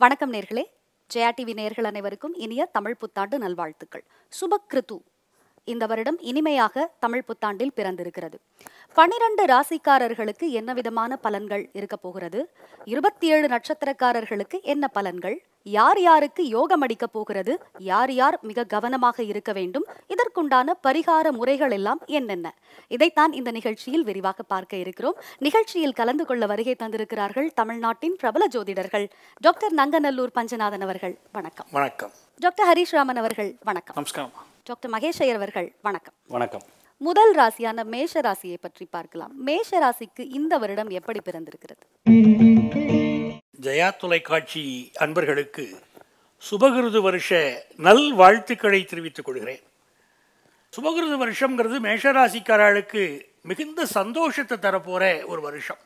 வணக்கம் நேர்களே ஜெயா டிவி நேர்கள் அனைவருக்கும் இனிய தமிழ் புத்தாண்டு நல்வாழ்த்துக்கள் சுபக்ருது இந்த வருடம் இனிமையாக தமிழ் புத்தாண்டில் பிறந்திருக்கிறது பனிரெண்டு ராசிக்காரர்களுக்கு என்ன விதமான பலன்கள் இருக்க போகிறது இருபத்தி ஏழு நட்சத்திரக்காரர்களுக்கு என்ன பலன்கள் யார் யாருக்கு யோகம் அடிக்க போகிறது யார் யார் மிக கவனமாக இருக்க வேண்டும் இதற்குண்டான பரிகார முறைகள் எல்லாம் என்னென்ன இதைத்தான் இந்த நிகழ்ச்சியில் விரிவாக பார்க்க இருக்கிறோம் நிகழ்ச்சியில் கலந்து கொள்ள வருகை தந்திருக்கிறார்கள் தமிழ்நாட்டின் பிரபல ஜோதிடர்கள் டாக்டர் நங்கநல்லூர் பஞ்சநாதன் அவர்கள் வணக்கம் வணக்கம் டாக்டர் ஹரீஷ் ராமன் அவர்கள் வணக்கம் நமஸ்காரம் டாக்டர் மகேஷ் ஐயர் அவர்கள் வணக்கம் வணக்கம் முதல் ராசியான மேஷ ராசியை பற்றி பார்க்கலாம் மேஷ ராசிக்கு இந்த வருடம் எப்படி பிறந்திருக்கிறது ஜெயா தொலைக்காட்சி அன்பர்களுக்கு சுபகிருது வருஷ நல் வாழ்த்துக்களை தெரிவித்துக் கொள்கிறேன் சுபகிருது வருஷம்ங்கிறது மேஷராசிக்காரர்களுக்கு மிகுந்த சந்தோஷத்தை தரப்போற ஒரு வருஷம்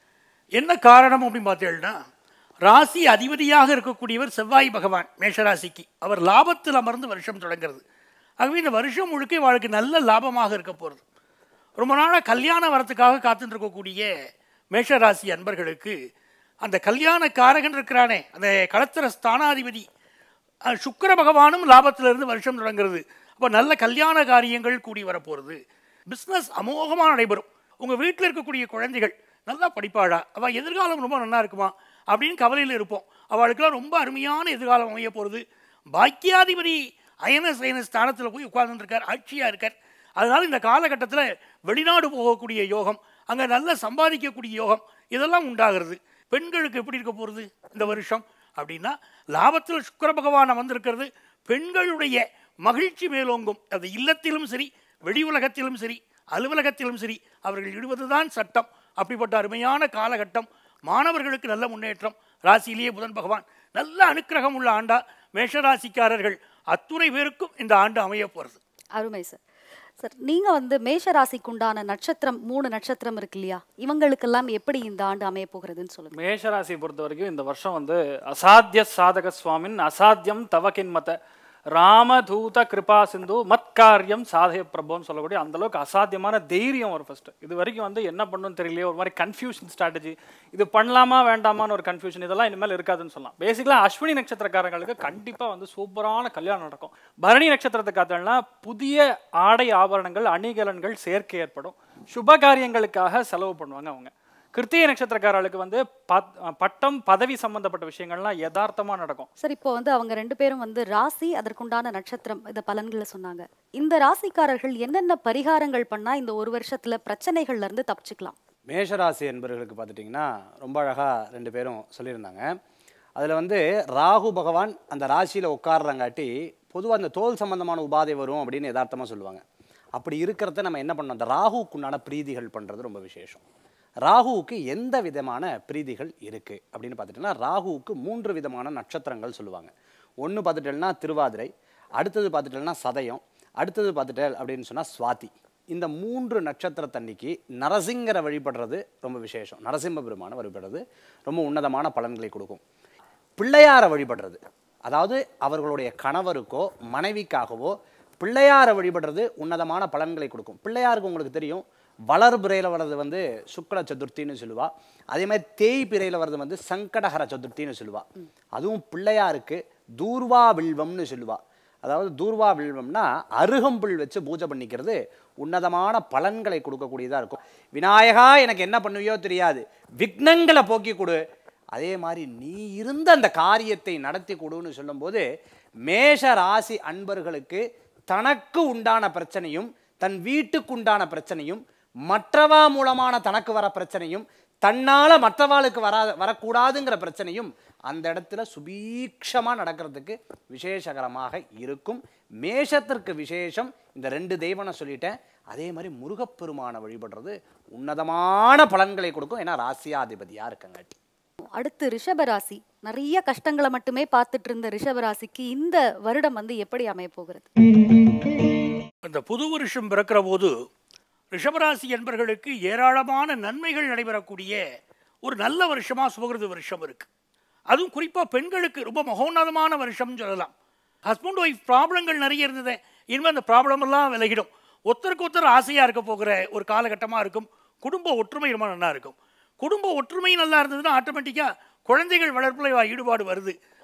என்ன காரணம் அப்படின்னு பார்த்தீங்கன்னா ராசி அதிபதியாக இருக்கக்கூடியவர் செவ்வாய் பகவான் மேஷராசிக்கு அவர் லாபத்தில் அமர்ந்து வருஷம் தொடங்கிறது ஆகவே இந்த வருஷம் முழுக்க வாழ்க்கை நல்ல லாபமாக இருக்க போகிறது ரொம்ப நாளாக கல்யாணம் வரத்துக்காக காத்துட்டு இருக்கக்கூடிய மேஷராசி அன்பர்களுக்கு அந்த கல்யாண காரகன் இருக்கிறானே அந்த களத்திர ஸ்தானாதிபதி அஹ், சுக்கிர பகவானும் லாபத்திலிருந்து வருஷம் தொடங்குறது அப்போ நல்ல கல்யாண காரியங்கள் கூடி வரப்போகிறது பிஸ்னஸ் அமோகமாக நடைபெறும் உங்கள் வீட்டில் இருக்கக்கூடிய குழந்தைகள் நல்லா படிப்பாளா அவள் எதிர்காலம் ரொம்ப நல்லா இருக்குமா அப்படின்னு கவலையில் இருப்போம் அவளுக்கெல்லாம் ரொம்ப அருமையான எதிர்காலம் அமைய போகிறது பாக்கியாதிபதி அயன சயன ஸ்தானத்தில் போய் உட்கார்ந்துருக்கார் ஆட்சியாக இருக்கார் அதனால் இந்த காலகட்டத்தில் வெளிநாடு போகக்கூடிய யோகம் அங்கே நல்லா சம்பாதிக்கக்கூடிய யோகம் இதெல்லாம் உண்டாகிறது பெண்களுக்கு எப்படி இருக்க போகிறது இந்த வருஷம் அப்படின்னா லாபத்தில் சுக்கிர பகவான் வந்திருக்கிறது பெண்களுடைய மகிழ்ச்சி மேலோங்கும் அது இல்லத்திலும் சரி வெளி உலகத்திலும் சரி அலுவலகத்திலும் சரி அவர்கள் இடுவதுதான் சட்டம் அப்படிப்பட்ட அருமையான காலகட்டம் மாணவர்களுக்கு நல்ல முன்னேற்றம் ராசியிலேயே புதன் பகவான் நல்ல அனுக்கிரகம் உள்ள ஆண்டா மேஷராசிக்காரர்கள் அத்துணை பேருக்கும் இந்த ஆண்டு அமைய போகிறது அருமை சார் சார் நீங்க வந்து மேஷ ராசிக்குண்டான நட்சத்திரம் மூணு நட்சத்திரம் இருக்கு இல்லையா இவங்களுக்கெல்லாம் எப்படி இந்த ஆண்டு அமைய போகிறதுன்னு சொல்லுங்க மேஷராசியை பொறுத்த வரைக்கும் இந்த வருஷம் வந்து அசாத்திய சாதக சுவாமின் அசாத்தியம் தவகின்மத ராமதூத கிருபா சிந்து மத்காரியம் சாதய பிரபுன்னு சொல்லக்கூடிய அந்த அளவுக்கு அசாத்தியமான தைரியம் ஒரு ஃபர்ஸ்ட் இது வரைக்கும் வந்து என்ன பண்ணணும்னு தெரியலையே ஒரு மாதிரி கன்ஃபியூஷன் ஸ்ட்ராட்டஜி இது பண்ணலாமா வேண்டாமான்னு ஒரு கன்ஃபியூஷன் இதெல்லாம் இனிமேல் இருக்காதுன்னு சொல்லலாம் பேசிக்கலாக அஸ்வினி நட்சத்திரக்காரங்களுக்கு கண்டிப்பாக வந்து சூப்பரான கல்யாணம் நடக்கும் பரணி நட்சத்திரத்தை காத்தோம்னா புதிய ஆடை ஆபரணங்கள் அணிகலன்கள் சேர்க்கை ஏற்படும் சுப காரியங்களுக்காக செலவு பண்ணுவாங்க அவங்க கிருத்திகை நட்சத்திரக்காரர்களுக்கு வந்து பத்- பட்டம் பதவி சம்பந்தப்பட்ட விஷயங்கள்லாம் யதார்த்தமா நடக்கும் சார் இப்போ வந்து அவங்க ரெண்டு பேரும் வந்து ராசி அதற்குண்டான நட்சத்திரம் இந்த பலன்களை சொன்னாங்க இந்த ராசிக்காரர்கள் என்னென்ன பரிகாரங்கள் பண்ணா இந்த ஒரு வருஷத்துல பிரச்சனைகள்ல இருந்து தப்பிச்சுக்கலாம் மேஷராசி என்பவர்களுக்கு பார்த்துட்டிங்கன்னா ரொம்ப அழகாக ரெண்டு பேரும் சொல்லியிருந்தாங்க அதில் வந்து ராகு பகவான் அந்த ராசியில் உட்கார்றங்காட்டி பொதுவாக அந்த தோல் சம்பந்தமான உபாதை வரும் அப்படின்னு யதார்த்தமாக சொல்லுவாங்க அப்படி இருக்கிறத நம்ம என்ன பண்ணோம் அந்த ராகுக்குண்டான பிரீதிகள் பண்ணுறது ரொம்ப விசேஷம் ராகுவுக்கு எந்த விதமான பிரீதிகள் இருக்குது அப்படின்னு பார்த்துட்டோம்னா ராகுவுக்கு மூன்று விதமான நட்சத்திரங்கள் சொல்லுவாங்க ஒன்று பார்த்துட்டோம்னா திருவாதிரை அடுத்தது பார்த்துட்டோம்னா சதயம் அடுத்தது பார்த்துட்டேல் அப்படின்னு சொன்னால் சுவாதி இந்த மூன்று நட்சத்திரத்தன்னைக்கு நரசிங்கரை வழிபடுறது ரொம்ப விசேஷம் நரசிம்ம பெருமானை வழிபடுறது ரொம்ப உன்னதமான பலன்களை கொடுக்கும் பிள்ளையாரை வழிபடுறது அதாவது அவர்களுடைய கணவருக்கோ மனைவிக்காகவோ பிள்ளையாரை வழிபடுறது உன்னதமான பலன்களை கொடுக்கும் பிள்ளையாருக்கு உங்களுக்கு தெரியும் வளர்பிறையில் வர்றது வந்து சுக்ல சதுர்த்தின்னு சொல்லுவா அதே மாதிரி தேய் பிறையில் வர்றது வந்து சங்கடஹர சதுர்த்தின்னு சொல்லுவா அதுவும் பிள்ளையாருக்கு தூர்வா வில்வம்னு சொல்லுவா அதாவது தூர்வா வில்வம்னா அருகம்புல் வச்சு பூஜை பண்ணிக்கிறது உன்னதமான பலன்களை கொடுக்கக்கூடியதாக இருக்கும் விநாயகா எனக்கு என்ன பண்ணுவியோ தெரியாது விக்னங்களை போக்கி கொடு அதே மாதிரி நீ இருந்த அந்த காரியத்தை நடத்தி கொடுன்னு சொல்லும்போது மேஷ ராசி அன்பர்களுக்கு தனக்கு உண்டான பிரச்சனையும் தன் வீட்டுக்கு உண்டான பிரச்சனையும் மற்றவா மூலமான தனக்கு வர பிரச்சனையும் தன்னால மற்றவாளுக்கு வரா வரக்கூடாதுங்கிற பிரச்சனையும் அந்த இடத்துல சுபீக்ஷமா நடக்கிறதுக்கு விசேஷகரமாக இருக்கும் மேஷத்திற்கு விசேஷம் இந்த ரெண்டு தெய்வனை சொல்லிட்டேன் அதே மாதிரி முருகப்பெருமானை வழிபடுறது உன்னதமான பலன்களை கொடுக்கும் ஏன்னா ராசியாதிபதியா இருக்கங்காட்டி அடுத்து ரிஷப ராசி நிறைய கஷ்டங்களை மட்டுமே பார்த்துட்டு இருந்த ரிஷப ராசிக்கு இந்த வருடம் வந்து எப்படி அமைய போகிறது இந்த புது வருஷம் பிறக்கிற போது ரிஷபராசி என்பர்களுக்கு ஏராளமான நன்மைகள் நடைபெறக்கூடிய ஒரு நல்ல வருஷமா சுபகிருது வருஷம் இருக்கு அதுவும் குறிப்பாக பெண்களுக்கு ரொம்ப மகோன்னதமான வருஷம்னு சொல்லலாம் ஹஸ்பண்ட் ஒய்ஃப் ப்ராப்ளங்கள் நிறைய இருந்தது இனிமேல் அந்த ப்ராப்ளம் எல்லாம் விலகிடும் ஒருத்தருக்கு ஒருத்தர் ஆசையாக இருக்க போகிற ஒரு காலகட்டமாக இருக்கும் குடும்ப ஒற்றுமை ரொம்ப நல்லா இருக்கும் குடும்ப ஒற்றுமை நல்லா இருந்ததுன்னா ஆட்டோமேட்டிக்காக குழந்தைகள் வளர்ப்பில் ஈடுபாடு வருது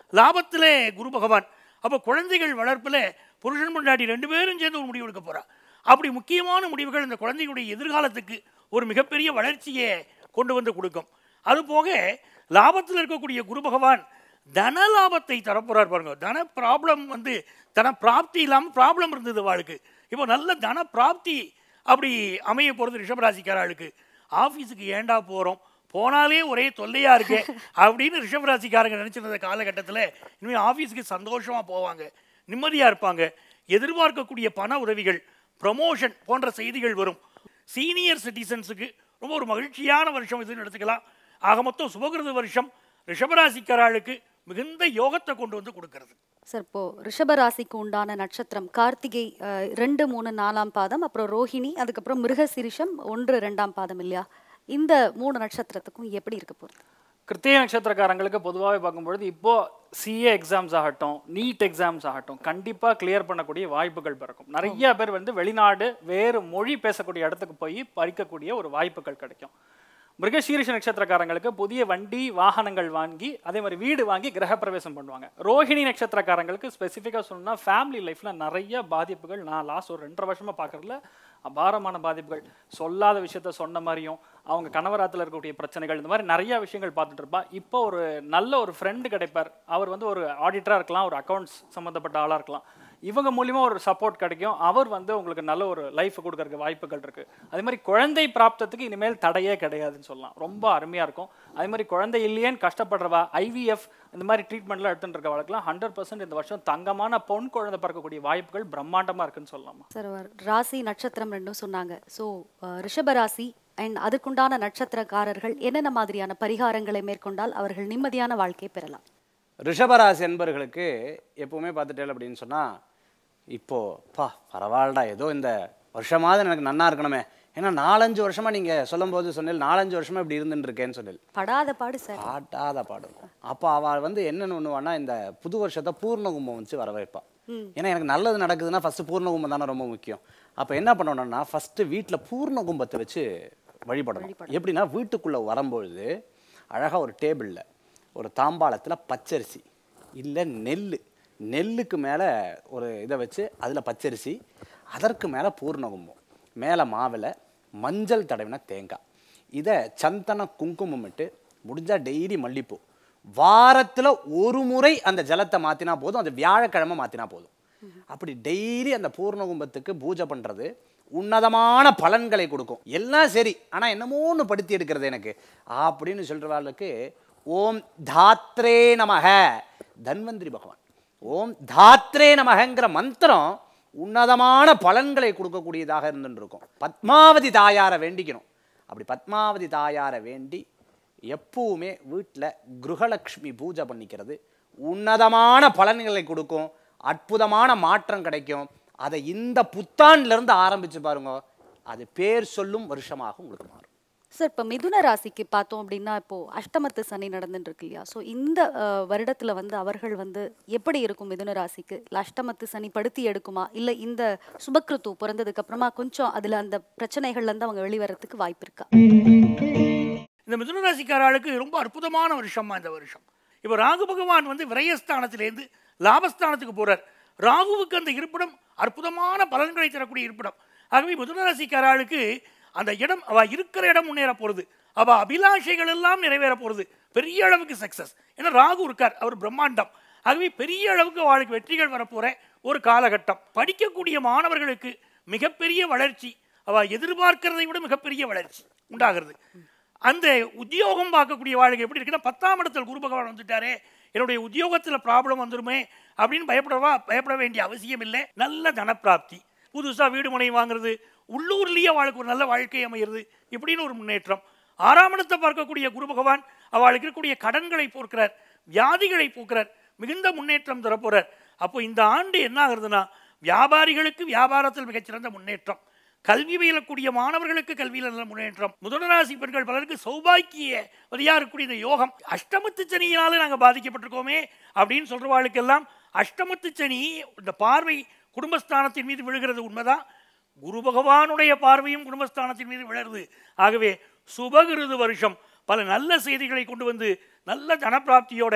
லாபத்திலே குரு பகவான் அப்போ குழந்தைகள் வளர்ப்பில் புருஷன் முன்னாடி ரெண்டு பேரும் சேர்ந்து ஒரு முடிவு எடுக்க போறா அப்படி முக்கியமான முடிவுகள் இந்த குழந்தைகளுடைய எதிர்காலத்துக்கு ஒரு மிகப்பெரிய வளர்ச்சியை கொண்டு வந்து கொடுக்கும் அது போக லாபத்தில் இருக்கக்கூடிய குரு பகவான் தன லாபத்தை தரப்போறார் பாருங்க தன ப்ராப்ளம் வந்து தன பிராப்தி இல்லாமல் ப்ராப்ளம் இருந்தது வாழ்க்கை இப்போ நல்ல தன பிராப்தி அப்படி அமைய போகிறது ரிஷபராசிக்காரர்களுக்கு ஆஃபீஸுக்கு ஏண்டா போகிறோம் போனாலே ஒரே தொல்லையா இருக்கே அப்படின்னு ரிஷபராசிக்காரங்க நினைச்சிருந்த காலகட்டத்தில் இனிமேல் ஆஃபீஸுக்கு சந்தோஷமா போவாங்க நிம்மதியா இருப்பாங்க எதிர்பார்க்கக்கூடிய பண உதவிகள் ப்ரமோஷன் போன்ற செய்திகள் வரும் சீனியர் சிட்டிசன்ஸுக்கு ரொம்ப ஒரு மகிழ்ச்சியான வருஷம் இதுன்னு எடுத்துக்கலாம் ஆக மொத்தம் சுபகிருத வருஷம் ரிஷபராசிக்காரர்களுக்கு மிகுந்த யோகத்தை கொண்டு வந்து கொடுக்கிறது சார் இப்போ ரிஷப ராசிக்கு உண்டான நட்சத்திரம் கார்த்திகை அஹ், ரெண்டு மூணு நாலாம் பாதம் அப்புறம் ரோஹிணி அதுக்கப்புறம் மிருகசிரிஷம் ஒன்று ரெண்டாம் பாதம் இல்லையா இந்த மூணு நட்சத்திரத்துக்கும் எப்படி இருக்க போகுது கிருத்திய நட்சத்திரக்காரங்களுக்கு பொதுவாகவே பார்க்கும்பொழுது இப்போ சிஏ எக்ஸாம்ஸ் ஆகட்டும் நீட் எக்ஸாம்ஸ் ஆகட்டும் கண்டிப்பாக கிளியர் பண்ணக்கூடிய வாய்ப்புகள் பிறக்கும் நிறைய பேர் வந்து வெளிநாடு வேறு மொழி பேசக்கூடிய இடத்துக்கு போய் படிக்கக்கூடிய ஒரு வாய்ப்புகள் கிடைக்கும் மிருகசீரிஷ நட்சத்திரக்காரங்களுக்கு புதிய வண்டி வாகனங்கள் வாங்கி அதே மாதிரி வீடு வாங்கி கிரகப்பிரவேசம் பண்ணுவாங்க ரோஹிணி நட்சத்திரக்காரங்களுக்கு ஸ்பெசிஃபிக்காக சொல்லணும்னா ஃபேமிலி லைஃப்பில் நிறைய பாதிப்புகள் நான் லாஸ்ட் ஒரு ரெண்டரை வருஷமாக பார்க்குறதுல அபாரமான பாதிப்புகள் சொல்லாத விஷயத்த சொன்ன மாதிரியும் அவங்க கணவராத்தில் இருக்கக்கூடிய பிரச்சனைகள் இந்த மாதிரி நிறைய விஷயங்கள் பார்த்துட்டு இருப்பா இப்போ ஒரு நல்ல ஒரு ஃப்ரெண்டு கிடைப்பார் அவர் வந்து ஒரு ஆடிட்டராக இருக்கலாம் ஒரு அக்கௌண்ட்ஸ் சம்மந்தப்பட்ட ஆளாக இருக்கலாம் இவங்க மூலியமா ஒரு சப்போர்ட் கிடைக்கும் அவர் வந்து உங்களுக்கு நல்ல ஒரு லைஃப் கொடுக்கறதுக்கு வாய்ப்புகள் இருக்கு அதே மாதிரி குழந்தை பிராப்தத்துக்கு இனிமேல் தடையே கிடையாதுன்னு சொல்லலாம் ரொம்ப அருமையா இருக்கும் அதே மாதிரி குழந்தை இல்லையேன்னு கஷ்டப்படுறவா ஐவிஎஃப் இந்த மாதிரி ட்ரீட்மெண்ட்லாம் எடுத்துட்டு இருக்க வழக்கெல்லாம் ஹண்ட்ரட் பர்சன்ட் இந்த வருஷம் தங்கமான பொன் குழந்தை பிறக்கக்கூடிய வாய்ப்புகள் பிரம்மாண்டமா இருக்குன்னு சொல்லலாமா சார் அவர் ராசி நட்சத்திரம் ரெண்டும் சொன்னாங்க ஸோ ரிஷப ராசி அண்ட் அதுக்குண்டான நட்சத்திரக்காரர்கள் என்னென்ன மாதிரியான பரிகாரங்களை மேற்கொண்டால் அவர்கள் நிம்மதியான வாழ்க்கையை பெறலாம் ரிஷபராசி என்பர்களுக்கு எப்பவுமே பார்த்துட்டேன் அப்படின்னு சொன்னா இப்போ பா பரவாயில்லடா ஏதோ இந்த வருஷமாவது எனக்கு நன்னா இருக்கணுமே ஏன்னா நாலஞ்சு வருஷமா நீங்க சொல்லும்போது சொன்னேன் நாலஞ்சு வருஷமா இப்படி இருந்துட்டு இருக்கேன்னு சொன்னேன் படாத பாடு சார் பாட்டாத பாடும் அப்போ அவள் வந்து என்னென்னு ஒண்ணுவான்னா இந்த புது வருஷத்தை பூர்ண கும்பம் வச்சு வரவேற்பான் ஏன்னா எனக்கு நல்லது நடக்குதுன்னா ஃபர்ஸ்ட் பூர்ண கும்பம் தானே ரொம்ப முக்கியம் அப்போ என்ன பண்ணணும்னா ஃபர்ஸ்ட் வீட்டில் பூர்ண கும்பத்தை வச்சு வழிபடணும் எப்படின்னா வீட்டுக்குள்ள வரும்பொழுது அழகா ஒரு டேபிளில் ஒரு தாம்பாளத்துல பச்சரிசி இல்லை நெல் நெல்லுக்கு மேலே ஒரு இதை வச்சு அதில் பச்சரிசி அதற்கு மேலே பூர்ண கும்பம் மேலே மாவில் மஞ்சள் தடவின தேங்காய் இதை சந்தன குங்குமம் இட்டு முடிஞ்சா டெய்லி மல்லிப்பூ வாரத்தில் ஒரு முறை அந்த ஜலத்தை மாற்றினா போதும் அது வியாழக்கிழமை மாற்றினா போதும் அப்படி டெய்லி அந்த பூர்ண கும்பத்துக்கு பூஜை பண்ணுறது உன்னதமான பலன்களை கொடுக்கும் எல்லாம் சரி ஆனால் என்னமோ ஒன்று படுத்தி எடுக்கிறது எனக்கு அப்படின்னு சொல்கிறவர்களுக்கு ஓம் தாத்ரே நமக தன்வந்திரி பகவான் ஓம் தாத்ரே நமகங்கிற மந்திரம் உன்னதமான பலன்களை கொடுக்கக்கூடியதாக இருந்துட்டு இருக்கும் பத்மாவதி தாயாரை வேண்டிக்கணும் அப்படி பத்மாவதி தாயாரை வேண்டி எப்பவுமே வீட்டில் கிருஹலக்ஷ்மி பூஜை பண்ணிக்கிறது உன்னதமான பலன்களை கொடுக்கும் அற்புதமான மாற்றம் கிடைக்கும் அதை இந்த புத்தாண்டுல இருந்து ஆரம்பிச்சு பாருங்க அது பேர் சொல்லும் வருஷமாக உங்களுக்கு மாறும் சார் இப்போ மிதுன ராசிக்கு பார்த்தோம் அப்படின்னா இப்போ அஷ்டமத்து சனி நடந்துட்டு இருக்கு இல்லையா ஸோ இந்த அஹ், வருடத்துல வந்து அவர்கள் வந்து எப்படி இருக்கும் மிதுன ராசிக்கு இல்ல அஷ்டமத்து சனி படுத்தி எடுக்குமா இல்லை இந்த சுபக்ருத்து பிறந்ததுக்கு அப்புறமா கொஞ்சம் அதுல அந்த பிரச்சனைகள்ல இருந்து அவங்க வெளிவரத்துக்கு வாய்ப்பு இருக்கா இந்த மிதுன ராசிக்காரர்களுக்கு ரொம்ப அற்புதமான வருஷமா இந்த வருஷம் இப்போ ராகு பகவான் வந்து விரயஸ்தானத்திலேருந்து லாபஸ்தானத்துக்கு போறார் ராகுவுக்கு அந்த இருப்பிடம் அற்புதமான பலன்களை தரக்கூடிய இருப்பிடம் ஆகவே மிதுன ராசிக்காரர்களுக்கு அந்த இடம் அவ இருக்கிற இடம் முன்னேற போறது அவ அபிலாஷைகள் எல்லாம் நிறைவேற போறது பெரிய அளவுக்கு சக்சஸ் ஏன்னா ராகு இருக்கார் அவர் பிரம்மாண்டம் ஆகவே பெரிய அளவுக்கு அவளுக்கு வெற்றிகள் வரப்போற ஒரு காலகட்டம் படிக்கக்கூடிய மாணவர்களுக்கு மிகப்பெரிய வளர்ச்சி அவ எதிர்பார்க்கிறதை விட மிகப்பெரிய வளர்ச்சி உண்டாகிறது அந்த உத்தியோகம் பார்க்கக்கூடிய வாழ்க்கை எப்படி இருக்குன்னா பத்தாம் இடத்துல குரு பகவான் வந்துட்டாரே என்னுடைய உத்தியோகத்தில் ப்ராப்ளம் வந்துருமே அப்படின்னு பயப்படவா பயப்பட வேண்டிய அவசியம் இல்லை நல்ல தனப்பிராப்தி புதுசாக வீடு மனை வாங்குறது உள்ளூர்லேயே அவளுக்கு ஒரு நல்ல வாழ்க்கை அமையிறது இப்படின்னு ஒரு முன்னேற்றம் ஆறாம் இடத்தை பார்க்கக்கூடிய குரு பகவான் அவளுக்கு இருக்கக்கூடிய கடன்களை போக்குறார் வியாதிகளை போக்குறார் மிகுந்த முன்னேற்றம் தரப்போறார் அப்போ இந்த ஆண்டு என்ன ஆகுறதுன்னா வியாபாரிகளுக்கு வியாபாரத்தில் மிகச்சிறந்த முன்னேற்றம் கல்வி பயிலக்கூடிய மாணவர்களுக்கு கல்வியில் நல்ல முன்னேற்றம் முதலராசி பெண்கள் பலருக்கு சௌபாக்கிய வதியா இருக்கக்கூடிய இந்த யோகம் அஷ்டமத்து சனியினால நாங்கள் பாதிக்கப்பட்டிருக்கோமே அப்படின்னு சொல்றவாளுக்கெல்லாம் அஷ்டமத்து சனி இந்த பார்வை குடும்பஸ்தானத்தின் மீது விழுகிறது உண்மைதான் குரு பகவானுடைய பார்வையும் குடும்பஸ்தானத்தின் மீது விழருது ஆகவே சுபகிருது வருஷம் பல நல்ல செய்திகளை கொண்டு வந்து நல்ல தனப்பிராப்தியோட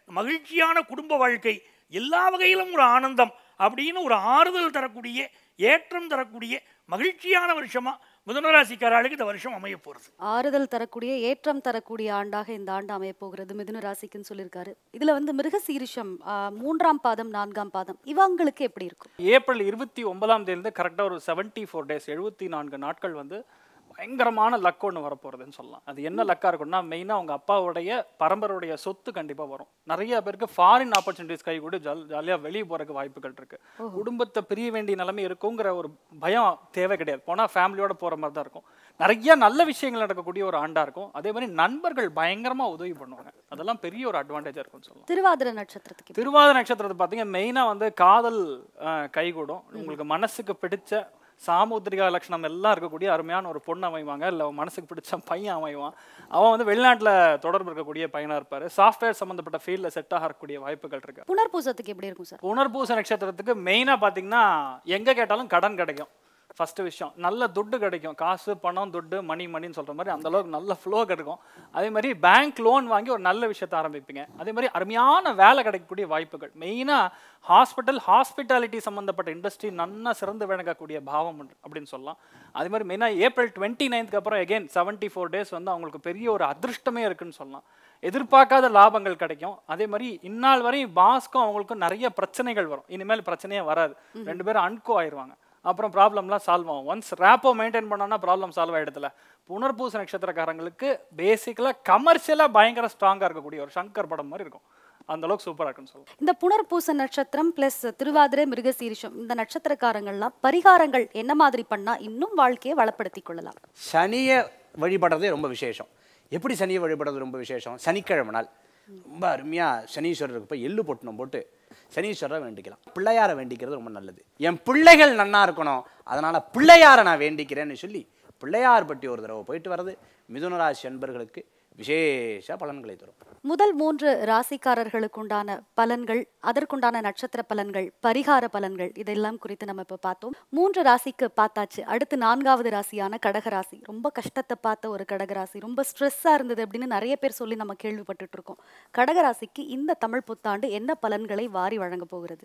மகிழ்ச்சியான குடும்ப வாழ்க்கை எல்லா வகையிலும் ஒரு ஆனந்தம் அப்படின்னு ஒரு ஆறுதல் தரக்கூடிய ஏற்றம் தரக்கூடிய மகிழ்ச்சியான வருஷமா மிதுனராசிக்காரர்களுக்கு இந்த வருஷம் அமைய போகிறது ஆறுதல் தரக்கூடிய ஏற்றம் தரக்கூடிய ஆண்டாக இந்த ஆண்டு அமையப் போகிறது மிதுன ராசிக்குன்னு சொல்லியிருக்காரு இதுல வந்து மிருகசீரிஷம் ஆ, மூன்றாம் பாதம் நான்காம் பாதம் இவங்களுக்கு எப்படி இருக்கும் ஏப்ரல் இருபத்தி ஒன்பதாம் தேதியிலிருந்து கரெக்டாக ஒரு செவன்ட்டி ஃபோர் டேஸ் எழுபத்தி நான்கு நாட்கள் வந்து பயங்கரமான லக் ஒன்று வரப்போகிறதுன்னு சொல்லலாம் அது என்ன லக்காக இருக்கும்னா மெயினாக அவங்க அப்பாவுடைய பரம்பரையுடைய சொத்து கண்டிப்பாக வரும் நிறைய பேருக்கு ஃபாரின் ஆப்பர்ச்சுனிட்டிஸ் கை கூட ஜால் ஜாலியாக வெளியே போகிறதுக்கு வாய்ப்புகள் இருக்கு குடும்பத்தை பிரிய வேண்டிய நிலைமை இருக்குங்கிற ஒரு பயம் தேவை கிடையாது போனால் ஃபேமிலியோட போகிற மாதிரி தான் இருக்கும் நிறைய நல்ல விஷயங்கள் நடக்கக்கூடிய ஒரு ஆண்டாக இருக்கும் அதே மாதிரி நண்பர்கள் பயங்கரமாக உதவி பண்ணுவாங்க அதெல்லாம் பெரிய ஒரு அட்வான்டேஜாக இருக்கும்னு சொல்லலாம் திருவாதிர நட்சத்திரத்துக்கு எப்படி? திருவாதிரை நட்சத்திரத்தை பார்த்தீங்க மெயினாக வந்து காதல் அஹ், கைகூடும் உங்களுக்கு மனசுக்கு பிடிச்ச சாமுத்திரிகா லட்சணம் எல்லாம் இருக்கக்கூடிய அருமையான ஒரு பொண்ணு அமைவாங்க இல்லை மனசுக்கு பிடிச்ச பையன் அமைவான் அவன் வந்து வெளிநாட்டில் தொடர்பு இருக்கக்கூடிய பையனாக இருப்பார் சாஃப்ட்வேர் சம்மந்தப்பட்ட ஃபீல்டில் செட் ஆகக்கூடிய வாய்ப்புகள் இருக்கு புனர்பூசத்துக்கு எப்படி இருக்கும் சார் புனர்பூச நட்சத்திரத்துக்கு மெயினாக பார்த்தீங்கன்னா எங்கே கேட்டாலும் கடன் கிடைக்கும் ஃபர்ஸ்ட் விஷயம் நல்ல துட்டு கிடைக்கும் காசு பணம் துட்டு மணி மணின்னு சொல்கிற மாதிரி அந்த அளவுக்கு நல்ல ஃப்ளோ கிடைக்கும் அதே மாதிரி பேங்க் லோன் வாங்கி ஒரு நல்ல விஷயத்தை ஆரம்பிப்பீங்க அதே மாதிரி அருமையான வேலை கிடைக்கக்கூடிய வாய்ப்புகள் மெயினாக ஹாஸ்பிட்டல் ஹாஸ்பிட்டாலிட்டி சம்மந்தப்பட்ட இண்டஸ்ட்ரி நன்னா சிறந்து விளங்கக்கூடிய பாவம் உண்டு அப்படின்னு சொல்லலாம் அதே மாதிரி மெயினாக ஏப்ரல் டுவெண்ட்டி நைன்த்க்கு அப்புறம் எகைன் செவன்ட்டி ஃபோர் டேஸ் வந்து அவங்களுக்கு பெரிய ஒரு அதிர்ஷ்டமே இருக்குன்னு சொல்லலாம் எதிர்பார்க்காத லாபங்கள் கிடைக்கும் அதே மாதிரி இந்நாள் வரை பாஸ்க்கும் அவங்களுக்கும் நிறைய பிரச்சனைகள் வரும் இனிமேல் பிரச்சனையே வராது ரெண்டு பேரும் அன்கோ ஆயிடுவாங்க அப்புறம் ப்ராப்ளம்லாம் சால்வ் ஆகும் ஒன்ஸ் ரேப்போ மெயின்டைன் பண்ணோன்னா ப்ராப்ளம் சால்வ் ஆகிடுதுல புனர்பூச நட்சத்திரக்காரங்களுக்கு பேசிக்கலாக கமர்ஷியலாக பயங்கர ஸ்ட்ராங்காக இருக்கக்கூடிய ஒரு சங்கர் படம் மாதிரி இருக்கும் அந்த அளவுக்கு சூப்பராக இருக்குன்னு சொல்லலாம் இந்த புனர்பூச நட்சத்திரம் பிளஸ் திருவாதிரை மிருகசீரிஷம் இந்த நட்சத்திரக்காரங்கள்லாம் பரிகாரங்கள் என்ன மாதிரி பண்ணா இன்னும் வாழ்க்கையை வளப்படுத்திக் கொள்ளலாம் சனியை வழிபடுறதே ரொம்ப விசேஷம் எப்படி சனியை வழிபடுறது ரொம்ப விசேஷம் சனிக்கிழமை நாள் ரொம்ப அருமையாக சனீஸ்வரருக்கு போய் எள்ளு பொட்டணம் போட்டு சனீஸ்வரரை வேண்டிக்கலாம் பிள்ளையாரை வேண்டிக்கிறது ரொம்ப நல்லது என் பிள்ளைகள் நன்னா இருக்கணும் அதனால் பிள்ளையாரை நான் வேண்டிக்கிறேன்னு சொல்லி பிள்ளையார் பட்டி ஒரு தடவை போயிட்டு வர்றது மிதுன ராசி அன்பர்களுக்கு விசேஷ பலன்களை தரும் முதல் மூன்று ராசிக்காரர்களுக்கு உண்டான பலன்கள் அதற்குண்டான நட்சத்திர பலன்கள் பரிகார பலன்கள் இதெல்லாம் குறித்து நம்ம இப்ப பார்த்தோம் மூன்று ராசிக்கு பார்த்தாச்சு அடுத்து நான்காவது ராசியான கடகராசி ரொம்ப கஷ்டத்தை பார்த்த ஒரு கடகராசி ரொம்ப ஸ்ட்ரெஸ்ஸா இருந்தது அப்படின்னு நிறைய பேர் சொல்லி நம்ம கேள்விப்பட்டுட்டு இருக்கோம் கடகராசிக்கு இந்த தமிழ் புத்தாண்டு என்ன பலன்களை வாரி வழங்க போகிறது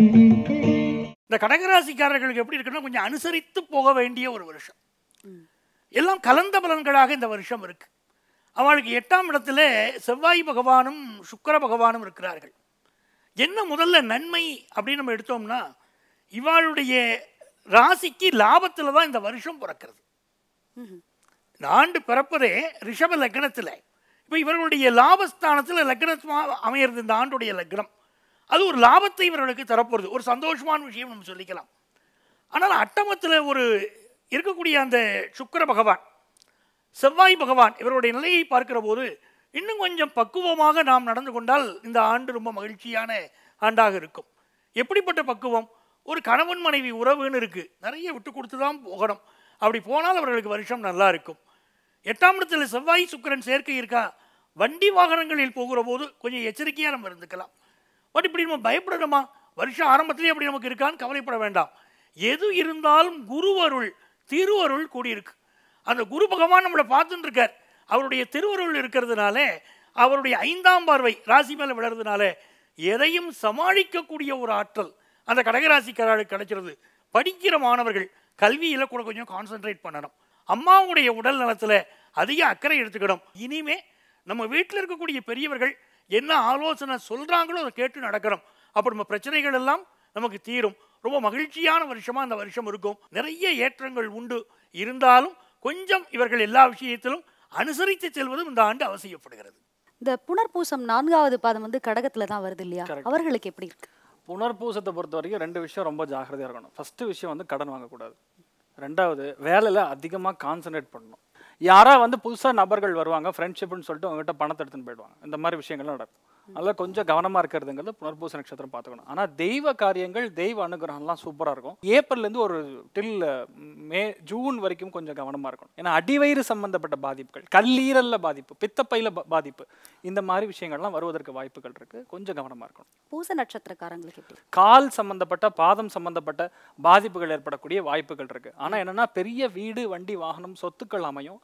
இந்த கடகராசிக்காரர்களுக்கு எப்படி இருக்குன்னா கொஞ்சம் அனுசரித்து போக வேண்டிய ஒரு வருஷம் எல்லாம் கலந்த பலன்களாக இந்த வருஷம் இருக்கு அவளுக்கு எட்டாம் இடத்துல செவ்வாய் பகவானும் சுக்கிர பகவானும் இருக்கிறார்கள் என்ன முதல்ல நன்மை அப்படின்னு நம்ம எடுத்தோம்னா இவாளுடைய ராசிக்கு லாபத்தில் தான் இந்த வருஷம் பிறக்கிறது இந்த ஆண்டு பிறப்பதே ரிஷப லக்னத்தில் இப்போ இவர்களுடைய லாபஸ்தானத்தில் லக்னமாக அமையிறது இந்த ஆண்டுடைய லக்னம் அது ஒரு லாபத்தை இவர்களுக்கு தரப்போகிறது ஒரு சந்தோஷமான விஷயம் நம்ம சொல்லிக்கலாம் ஆனால் அட்டமத்தில் ஒரு இருக்கக்கூடிய அந்த சுக்கிர பகவான் செவ்வாய் பகவான் இவருடைய நிலையை பார்க்கிற போது இன்னும் கொஞ்சம் பக்குவமாக நாம் நடந்து கொண்டால் இந்த ஆண்டு ரொம்ப மகிழ்ச்சியான ஆண்டாக இருக்கும் எப்படிப்பட்ட பக்குவம் ஒரு கணவன் மனைவி உறவுன்னு இருக்கு நிறைய விட்டு கொடுத்து தான் போகணும் அப்படி போனால் அவர்களுக்கு வருஷம் நல்லா இருக்கும் எட்டாம் இடத்துல செவ்வாய் சுக்கிரன் சேர்க்கை இருக்கா வண்டி வாகனங்களில் போகிற போது கொஞ்சம் எச்சரிக்கையாக நம்ம இருந்துக்கலாம் பட் இப்படி நம்ம பயப்படணுமா வருஷம் ஆரம்பத்திலே அப்படி நமக்கு இருக்கான்னு கவலைப்பட வேண்டாம் எது இருந்தாலும் குருவருள் திருவருள் கூடியிருக்கு அந்த குரு பகவான் நம்மளை பார்த்துட்டு இருக்கார் அவருடைய திருவருள் இருக்கிறதுனால அவருடைய ஐந்தாம் பார்வை ராசி மேலே விழுறதுனால எதையும் சமாளிக்கக்கூடிய ஒரு ஆற்றல் அந்த கடகராசிக்காரர்களுக்கு கிடைச்சிருது படிக்கிற மாணவர்கள் கல்வியில் கூட கொஞ்சம் கான்சென்ட்ரேட் பண்ணணும் அம்மாவுடைய உடல் நலத்தில் அதிக அக்கறை எடுத்துக்கணும் இனிமே நம்ம வீட்டில் இருக்கக்கூடிய பெரியவர்கள் என்ன ஆலோசனை சொல்கிறாங்களோ அதை கேட்டு நடக்கணும் அப்போ நம்ம பிரச்சனைகள் எல்லாம் நமக்கு தீரும் ரொம்ப மகிழ்ச்சியான வருஷமா இந்த வருஷம் இருக்கும் நிறைய ஏற்றங்கள் உண்டு இருந்தாலும் கொஞ்சம் இவர்கள் எல்லா விஷயத்திலும் அனுசரித்து செல்வதும் இந்த ஆண்டு அவசியப்படுகிறது இந்த புனர்பூசம் நான்காவது பாதம் வந்து கடகத்துல தான் வருது இல்லையா Correct. அவர்களுக்கு எப்படி இருக்கு புனர்பூசத்தை பொறுத்த வரைக்கும் ரெண்டு விஷயம் ரொம்ப ஜாக்கிரதையாக இருக்கணும் ஃபர்ஸ்ட் விஷயம் வந்து கடன் வாங்கக்கூடாது ரெண்டாவது வேலையில் அதிகமாக கான்சென்ட்ரேட் பண்ணணும் யாரா வந்து புதுசாக நபர்கள் வருவாங்க ஃப்ரெண்ட்ஷிப்னு சொல்லிட்டு உங்ககிட்ட பணத்தை எடுத்துன்னு போயிடுவாங்க இந்த மாதிரி விஷயங்கள்லாம் நடக்கும் அதெல்லாம் கொஞ்சம் கவனமாக இருக்கிறதுங்கிறது புனர்பூச நட்சத்திரம் பார்த்துக்கணும் ஆனால் தெய்வ காரியங்கள் தெய்வ அனுகிரகம்லாம் சூப்பராக இருக்கும் ஏப்ரல்லேருந்து ஒரு டில் மே ஜூன் வரைக்கும் கொஞ்சம் கவனமாக இருக்கணும் ஏன்னா அடிவயிறு சம்பந்தப்பட்ட பாதிப்புகள் கல்லீரலில் பாதிப்பு பித்தப்பையில் பா- பாதிப்பு இந்த மாதிரி விஷயங்கள்லாம் வருவதற்கு வாய்ப்புகள் இருக்குது கொஞ்சம் கவனமாக இருக்கணும் பூச நட்சத்திரக்காரங்களுக்கு எப்படி கால் சம்பந்தப்பட்ட பாதம் சம்பந்தப்பட்ட பாதிப்புகள் ஏற்படக்கூடிய வாய்ப்புகள் இருக்கு ஆனா என்னன்னா பெரிய வீடு வண்டி வாகனம் சொத்துக்கள் அமையும்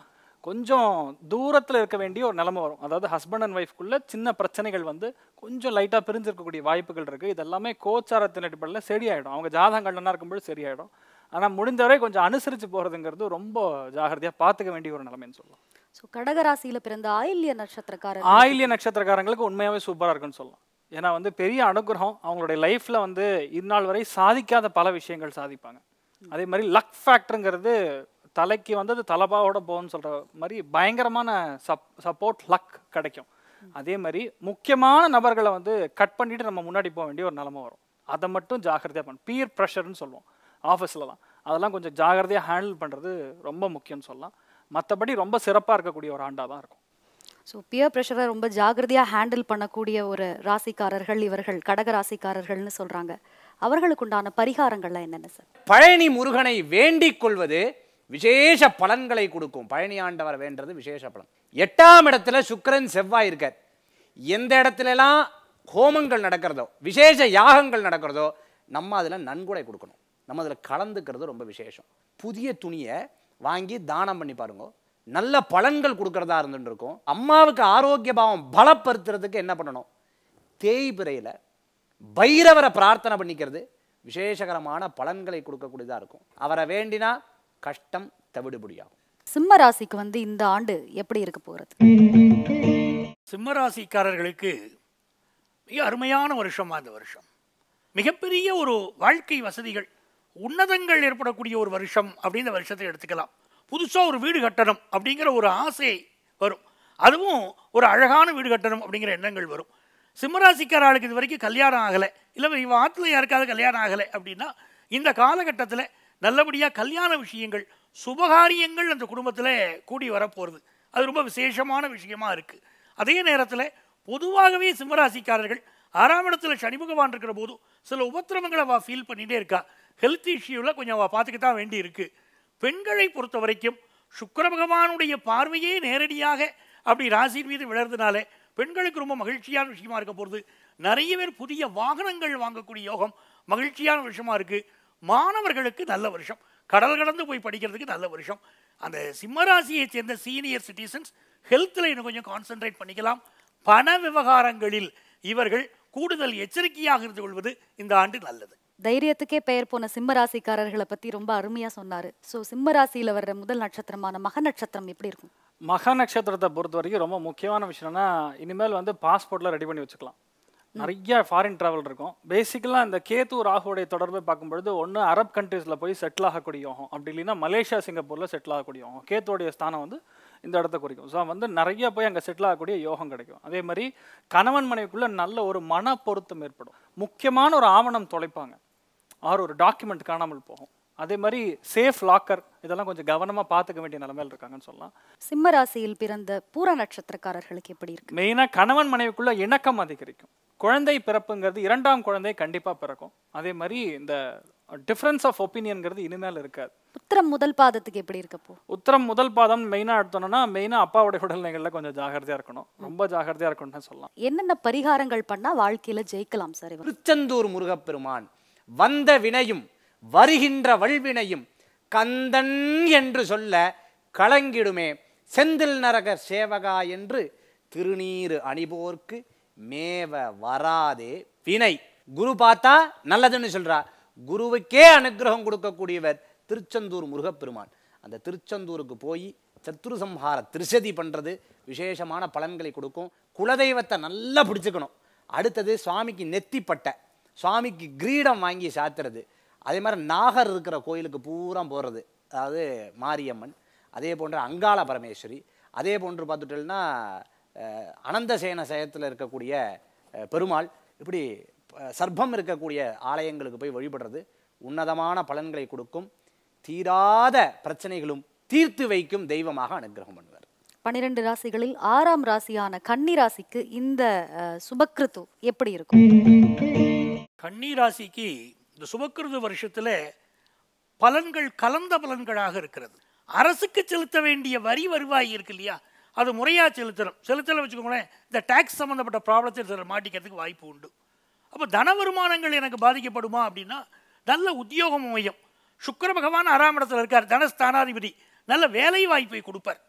கொஞ்சம் தூரத்தில் இருக்க வேண்டிய ஒரு நிலைமை வரும் அதாவது ஹஸ்பண்ட் அண்ட் ஒய்ஃப்குள்ள சின்ன பிரச்சனைகள் வந்து கொஞ்சம் லைட்டாக பிரிஞ்சிருக்கக்கூடிய வாய்ப்புகள் இருக்குது இதெல்லாமே கோச்சாரத்தின் அடிப்படையில் சரியாயிடும் அவங்க ஜாதகங்கள் நல்லா இருக்கும்போது சரியாயிடும் ஆனால் முடிந்தவரை கொஞ்சம் அனுசரித்து போகிறதுங்கிறது ரொம்ப ஜாகிரதையாக பார்த்துக்க வேண்டிய ஒரு நிலைமைன்னு சொல்லலாம் ஸோ கடகராசியில பிறந்த ஆயில்ய நட்சத்திரக்காரர் ஆயில்ய நட்சத்திரக்காரங்களுக்கு உண்மையாகவே சூப்பராக இருக்குன்னு சொல்லலாம் ஏன்னா வந்து பெரிய அனுகிரகம் அவங்களுடைய லைஃப்பில் வந்து இந்நாள் வரை சாதிக்காத பல விஷயங்கள் சாதிப்பாங்க அதே மாதிரி லக் ஃபேக்டருங்கிறது தலைக்கு வந்தது தலபாவோட போகும்னு சொல்கிற மாதிரி பயங்கரமான சப் சப்போர்ட் லக் கிடைக்கும் அதே மாதிரி முக்கியமான நபர்களை வந்து கட் பண்ணிட்டு நம்ம முன்னாடி போக வேண்டிய ஒரு நிலைமை வரும் அதை மட்டும் ஜாகிரதையாக பண்ணணும் பீர் ப்ரெஷர்னு சொல்லுவோம் ஆஃபீஸ்லலாம் அதெல்லாம் கொஞ்சம் ஜாகிரதையாக ஹேண்டில் பண்ணுறது ரொம்ப முக்கியம்னு சொல்லலாம் மற்றபடி ரொம்ப சிறப்பாக இருக்கக்கூடிய ஒரு ஆண்டாக தான் இருக்கும் ஸோ பியர் ப்ரெஷரை ரொம்ப ஜாகிரதையா ஹேண்டில் பண்ணக்கூடிய ஒரு ராசிக்காரர்கள் இவர்கள் கடக ராசிக்காரர்கள்னு சொல்றாங்க அவர்களுக்கு உண்டான பரிகாரங்கள்லாம் என்னென்ன சார் பழனி முருகனை வேண்டிக் கொள்வது விசேஷ பலன்களை கொடுக்கும் பழனி ஆண்டவர் வேண்டது விசேஷ பலன் எட்டாம் இடத்துல சுக்கிரன் செவ்வாய் இருக்கார் எந்த இடத்துலலாம் ஹோமங்கள் நடக்கிறதோ விசேஷ யாகங்கள் நடக்கிறதோ நம்ம அதில் நன்கொடை கொடுக்கணும் நம்ம அதில் கலந்துக்கிறது ரொம்ப விசேஷம் புதிய துணியை வாங்கி தானம் பண்ணி பாருங்க நல்ல பலன்கள் கொடுக்கறதா இருந்துட்டு இருக்கும் அம்மாவுக்கு ஆரோக்கிய பாவம் பலப்படுத்துறதுக்கு என்ன பண்ணணும் தேய்பிரையில் பைரவரை பிரார்த்தனை பண்ணிக்கிறது விசேஷகரமான பலன்களை கொடுக்கக்கூடியதாக இருக்கும் அவரை வேண்டினா கஷ்டம் தவிடுபடியாகும் சிம்ம ராசிக்கு வந்து இந்த ஆண்டு எப்படி இருக்க போறது சிம்மராசிக்காரர்களுக்கு மிக அருமையான வருஷமா இந்த வருஷம் மிகப்பெரிய ஒரு வாழ்க்கை வசதிகள் உன்னதங்கள் ஏற்படக்கூடிய ஒரு வருஷம் அப்படின்னு இந்த வருஷத்தை எடுத்துக்கலாம் புதுசாக ஒரு வீடு கட்டணும் அப்படிங்கிற ஒரு ஆசை வரும் அதுவும் ஒரு அழகான வீடு கட்டணும் அப்படிங்கிற எண்ணங்கள் வரும் சிம்மராசிக்கார ஆளுக்கு இது வரைக்கும் கல்யாணம் ஆகலை இல்லை இவன் ஆற்றுல யாருக்காவது கல்யாணம் ஆகலை அப்படின்னா இந்த காலகட்டத்தில் நல்லபடியாக கல்யாண விஷயங்கள் சுபகாரியங்கள் அந்த குடும்பத்தில் கூடி வரப்போகிறது அது ரொம்ப விசேஷமான விஷயமா இருக்குது அதே நேரத்தில் பொதுவாகவே சிம்மராசிக்காரர்கள் ஆறாம் இடத்துல சனி பகவான் இருக்கிற போது சில உபத்திரவங்களை அவள் ஃபீல் பண்ணிகிட்டே இருக்கா ஹெல்த் இஷ்யூவில் கொஞ்சம் அவள் பார்த்துக்க தான் வேண்டி இருக்கு பெண்களை பொறுத்த வரைக்கும் சுக்கிர பகவானுடைய பார்வையே நேரடியாக அப்படி ராசியின் மீது விழறதுனால பெண்களுக்கு ரொம்ப மகிழ்ச்சியான விஷயமா இருக்க போகிறது நிறைய பேர் புதிய வாகனங்கள் வாங்கக்கூடிய யோகம் மகிழ்ச்சியான விஷயமா இருக்கு மாணவர்களுக்கு நல்ல வருஷம் கடல் கடந்து போய் படிக்கிறதுக்கு நல்ல வருஷம் அந்த சிம்மராசியை சேர்ந்த சீனியர் சிட்டிசன்ஸ் ஹெல்த்தில் இன்னும் கொஞ்சம் கான்சென்ட்ரேட் பண்ணிக்கலாம் பண விவகாரங்களில் இவர்கள் கூடுதல் எச்சரிக்கையாக இருந்து கொள்வது இந்த ஆண்டு நல்லது தைரியத்துக்கே பெயர் போன சிம்ம ராசிக்காரர்களை பத்தி ரொம்ப அருமையா சொன்னாரு ஸோ சிம்ம ராசியில வர்ற முதல் நட்சத்திரமான மக நட்சத்திரம் எப்படி இருக்கும் மக நட்சத்திரத்தை பொறுத்த வரைக்கும் ரொம்ப முக்கியமான விஷயம்னா இனிமேல் வந்து பாஸ்போர்ட்லாம் ரெடி பண்ணி வச்சுக்கலாம் நிறைய ஃபாரின் டிராவல் இருக்கும் பேசிக்கலாக இந்த கேத்து ராகுடைய தொடர்பை பார்க்கும்பொழுது ஒன்று அரப் கண்ட்ரீஸில் போய் செட்டில் ஆகக்கூடிய யோகம் அப்படி இல்லைன்னா மலேசியா சிங்கப்பூரில் செட்டில் ஆகக்கூடிய யோகம் கேத்துடைய ஸ்தானம் வந்து இந்த இடத்த குறிக்கும் ஸோ வந்து நிறைய போய் அங்கே செட்டில் ஆகக்கூடிய யோகம் கிடைக்கும் அதே மாதிரி கணவன் மனைவிக்குள்ள நல்ல ஒரு மன பொருத்தம் ஏற்படும் முக்கியமான ஒரு ஆவணம் தொலைப்பாங்க ஆர் ஒரு டாக்குமெண்ட் காணாமல் போகும் அதே மாதிரி சேஃப் லாக்கர் இதெல்லாம் கொஞ்சம் கவனமாக பார்த்துக்க வேண்டிய நிலைமையில் இருக்காங்கன்னு சொல்லலாம் சிம்ம ராசியில் பிறந்த பூர நட்சத்திரக்காரர்களுக்கு எப்படி இருக்கு மெயினாக கணவன் மனைவிக்குள்ள இணக்கம் அதிகரிக்கும் குழந்தை பிறப்புங்கிறது இரண்டாம் குழந்தை கண்டிப்பாக பிறக்கும் அதே மாதிரி இந்த டிஃப்ரென்ஸ் ஆஃப் ஒப்பீனியன்கிறது இனிமேல் இருக்காது உத்திரம் முதல் பாதத்துக்கு எப்படி இருக்கப்போ உத்தரம் முதல் பாதம் மெயினாக எடுத்தோம்னா மெயினாக அப்பாவுடைய உடல்நிலைகளில் கொஞ்சம் ஜாகிரதையாக இருக்கணும் ரொம்ப ஜாகிரதையாக இருக்கணும்னு சொல்லலாம் என்னென்ன பரிகாரங்கள் பண்ணா வாழ்க்கையில ஜெயிக்கலாம் சார் இவர் திருச்செந்தூர் முருகப்பெருமான் வந்த வினையும் வருகின்ற வல்வினையும் கந்தன் என்று சொல்ல கலங்கிடுமே செந்தில் நரக சேவகா என்று திருநீறு அணிபோர்க்கு மேவ வராதே வினை குரு பார்த்தா நல்லதுன்னு சொல்றா குருவுக்கே அனுக்கிரகம் கொடுக்கக்கூடியவர் திருச்செந்தூர் முருகப்பெருமான் அந்த திருச்செந்தூருக்கு போய் சத்ரு சம்ஹார திருசதி பண்றது விசேஷமான பலன்களை கொடுக்கும் குலதெய்வத்தை நல்லா பிடிச்சுக்கணும் அடுத்தது சுவாமிக்கு நெத்திப்பட்டை சுவாமிக்கு கிரீடம் வாங்கி சாத்துறது அதே மாதிரி நாகர் இருக்கிற கோயிலுக்கு பூரா போகிறது அதாவது மாரியம்மன் அதே போன்று அங்காள பரமேஸ்வரி அதே போன்று பார்த்துட்டோம்னா அஹ், அனந்தசேன சயத்தில் இருக்கக்கூடிய அஹ், பெருமாள் இப்படி அஹ், சர்ப்பம் இருக்கக்கூடிய ஆலயங்களுக்கு போய் வழிபடுறது உன்னதமான பலன்களை கொடுக்கும் தீராத பிரச்சனைகளும் தீர்த்து வைக்கும் தெய்வமாக அனுக்கிரகம் பண்ணுவார் பன்னிரெண்டு ராசிகளில் ஆறாம் ராசியான கன்னி ராசிக்கு இந்த அஹ், சுபக்கிருத்து எப்படி இருக்கும் கன்னி ராசிக்கு இந்த சுபக்கிருது வருஷத்துல பலன்கள் கலந்த பலன்களாக இருக்கிறது அரசுக்கு செலுத்த வேண்டிய வரி வருவாய் இருக்கு இல்லையா அது முறையாக செலுத்தணும் செலுத்தலை வச்சுக்கோங்களேன் இந்த டேக்ஸ் சம்மந்தப்பட்ட ப்ராப்ளத்தை சிலர் மாட்டிக்கிறதுக்கு வாய்ப்பு உண்டு அப்போ தன வருமானங்கள் எனக்கு பாதிக்கப்படுமா அப்படின்னா நல்ல உத்தியோகம் அமையும் சுக்கிர பகவான் ஆறாம் இடத்துல இருக்கார் தனஸ்தானாதிபதி நல்ல வேலை வாய்ப்பை கொடுப்பார்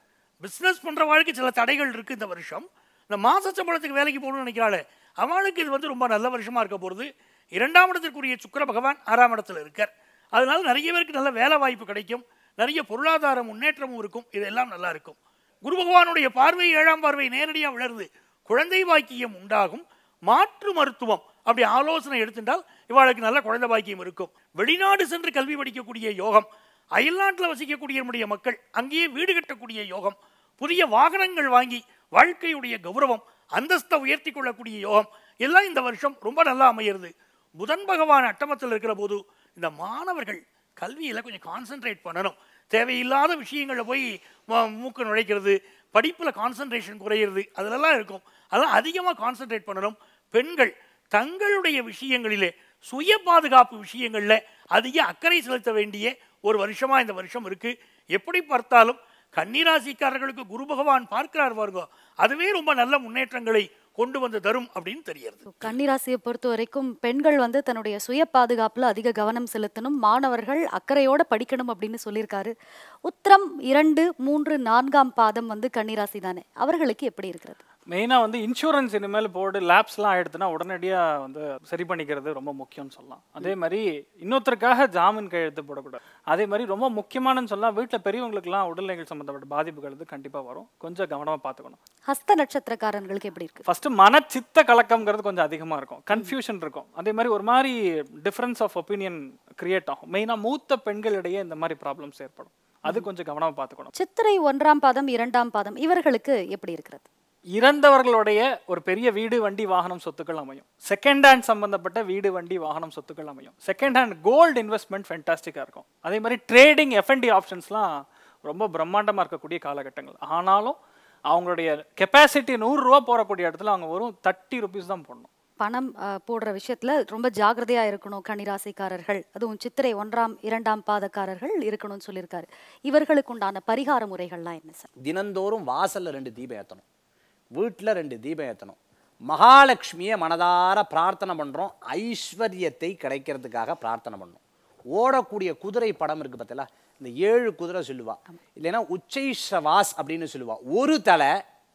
பிஸ்னஸ் பண்ணுறவாளுக்கு சில தடைகள் இருக்குது இந்த வருஷம் இந்த மாச சம்பளத்துக்கு வேலைக்கு போகணும்னு நினைக்கிறாளே அவளுக்கு இது வந்து ரொம்ப நல்ல வருஷமா இருக்க போகிறது இரண்டாம் இடத்திற்குரிய சுக்கிர பகவான் ஆறாம் இடத்துல இருக்கார் அதனால நிறைய பேருக்கு நல்ல வேலை வாய்ப்பு கிடைக்கும் நிறைய பொருளாதார முன்னேற்றமும் இருக்கும் இதெல்லாம் நல்லா இருக்கும் குரு பகவானுடைய பார்வை ஏழாம் பார்வை நேரடியாக விளருது குழந்தை பாக்கியம் உண்டாகும் மாற்று மருத்துவம் அப்படி ஆலோசனை எடுத்துட்டால் இவாளுக்கு நல்ல குழந்தை பாக்கியம் இருக்கும் வெளிநாடு சென்று கல்வி படிக்கக்கூடிய யோகம் அயல்நாட்டில் வசிக்கக்கூடிய நம்முடைய மக்கள் அங்கேயே வீடு கட்டக்கூடிய யோகம் புதிய வாகனங்கள் வாங்கி வாழ்க்கையுடைய கௌரவம் அந்தஸ்தை உயர்த்தி கொள்ளக்கூடிய யோகம் எல்லாம் இந்த வருஷம் ரொம்ப நல்லா அமையிறது புதன் பகவான் அட்டமத்தில் இருக்கிற போது இந்த மாணவர்கள் கல்வியில் கொஞ்சம் கான்சென்ட்ரேட் பண்ணணும் தேவையில்லாத விஷயங்களில் போய் ம- மூக்கு நுழைக்கிறது படிப்பில் கான்சென்ட்ரேஷன் குறையிறது அதிலெல்லாம் இருக்கும் அதெல்லாம் அதிகமாக கான்சென்ட்ரேட் பண்ணணும் பெண்கள் தங்களுடைய விஷயங்களிலே சுய பாதுகாப்பு விஷயங்களில் அதிக அக்கறை செலுத்த வேண்டிய ஒரு வருஷமா இந்த வருஷம் இருக்கு எப்படி பார்த்தாலும் கன்னிராசிக்காரர்களுக்கு குரு பகவான் பார்க்கிறார் பாருங்க அதுவே ரொம்ப நல்ல முன்னேற்றங்களை கொண்டு வந்து தரும் அப்படின்னு தெரியறது கன்னிராசியை பொறுத்த வரைக்கும் பெண்கள் வந்து தன்னுடைய சுய பாதுகாப்புல அதிக கவனம் செலுத்தணும் மாணவர்கள் அக்கறையோட படிக்கணும் அப்படின்னு சொல்லியிருக்காரு உத்திரம் இரண்டு மூன்று நான்காம் பாதம் வந்து கன்னிராசி தானே அவர்களுக்கு எப்படி இருக்கிறது மெயினாக வந்து இன்சூரன்ஸ் இனிமேல் போர்டு லேப்ஸ்லாம் ஆயிடுத்துன்னா உடனடியாக வந்து சரி பண்ணிக்கிறது ரொம்ப முக்கியம்னு சொல்லலாம் அதே மாதிரி இன்னொருத்தருக்காக ஜாமீன் கையெழுத்து போடக்கூடாது அதே மாதிரி ரொம்ப முக்கியமானன்னு சொல்லலாம் வீட்டில் பெரியவங்களுக்குலாம் உடல்நிலைகள் சம்மந்தப்பட்ட பாதிப்புகள் வந்து கண்டிப்பாக வரும் கொஞ்சம் கவனமாக பார்த்துக்கணும் ஹஸ்த நட்சத்திரக்காரங்களுக்கு எப்படி இருக்கு ஃபர்ஸ்ட் மனச்சித்த கலக்கம்ங்கிறது கொஞ்சம் அதிகமாக இருக்கும் கன்ஃபியூஷன் இருக்கும் அதே மாதிரி ஒரு மாதிரி டிஃப்ரென்ஸ் ஆஃப் ஒப்பீனியன் கிரியேட் ஆகும் மெயினாக மூத்த பெண்களிடையே இந்த மாதிரி ப்ராப்ளம்ஸ் ஏற்படும் அது கொஞ்சம் கவனமாக பார்த்துக்கணும் சித்திரை ஒன்றாம் பாதம் இரண்டாம் பாதம் இவர்களுக்கு எப்படி இருக்கிறது இறந்தவர்களுடைய ஒரு பெரிய வீடு வண்டி வாகனம் சொத்துக்கள் அமையும் செகண்ட் ஹேண்ட் சம்பந்தப்பட்ட வீடு வண்டி வாகனம் சொத்துக்கள் அமையும் செகண்ட் ஹேண்ட் கோல்டு இன்வெஸ்ட்மெண்ட் ஃபென்டாஸ்டிக்காக இருக்கும் அதே மாதிரி ட்ரேடிங் எஃப்என்டி ஆப்ஷன்ஸ்லாம் ரொம்ப பிரம்மாண்டமாக இருக்கக்கூடிய காலகட்டங்கள் ஆனாலும் அவங்களுடைய கெப்பாசிட்டி நூறுரூவா போடக்கூடிய இடத்துல அவங்க வெறும் தேர்ட்டி ருபீஸ் தான் போடணும் பணம் அஹ், போடுற விஷயத்துல ரொம்ப ஜாக்கிரதையா இருக்கணும் கன்னிராசிக்காரர்கள் அதுவும் சித்திரை ஒன்றாம் இரண்டாம் பாதக்காரர்கள் இருக்கணும்னு சொல்லியிருக்காரு இவர்களுக்கு உண்டான பரிகார முறைகள்லாம் என்ன சார் தினந்தோறும் வாசல்ல ரெண்டு தீபம் ஏற்றணும் வீட்டில் ரெண்டு தீபம் ஏற்றணும் மகாலட்சுமியை மனதார பிரார்த்தனை பண்ணுறோம் ஐஸ்வர்யத்தை கிடைக்கிறதுக்காக பிரார்த்தனை பண்ணோம் ஓடக்கூடிய குதிரை படம் இருக்கு பார்த்தீங்களா இந்த ஏழு குதிரை சொல்லுவா இல்லைன்னா உச்சைஸ்ரவாஸ் அப்படின்னு சொல்லுவா ஒரு தலை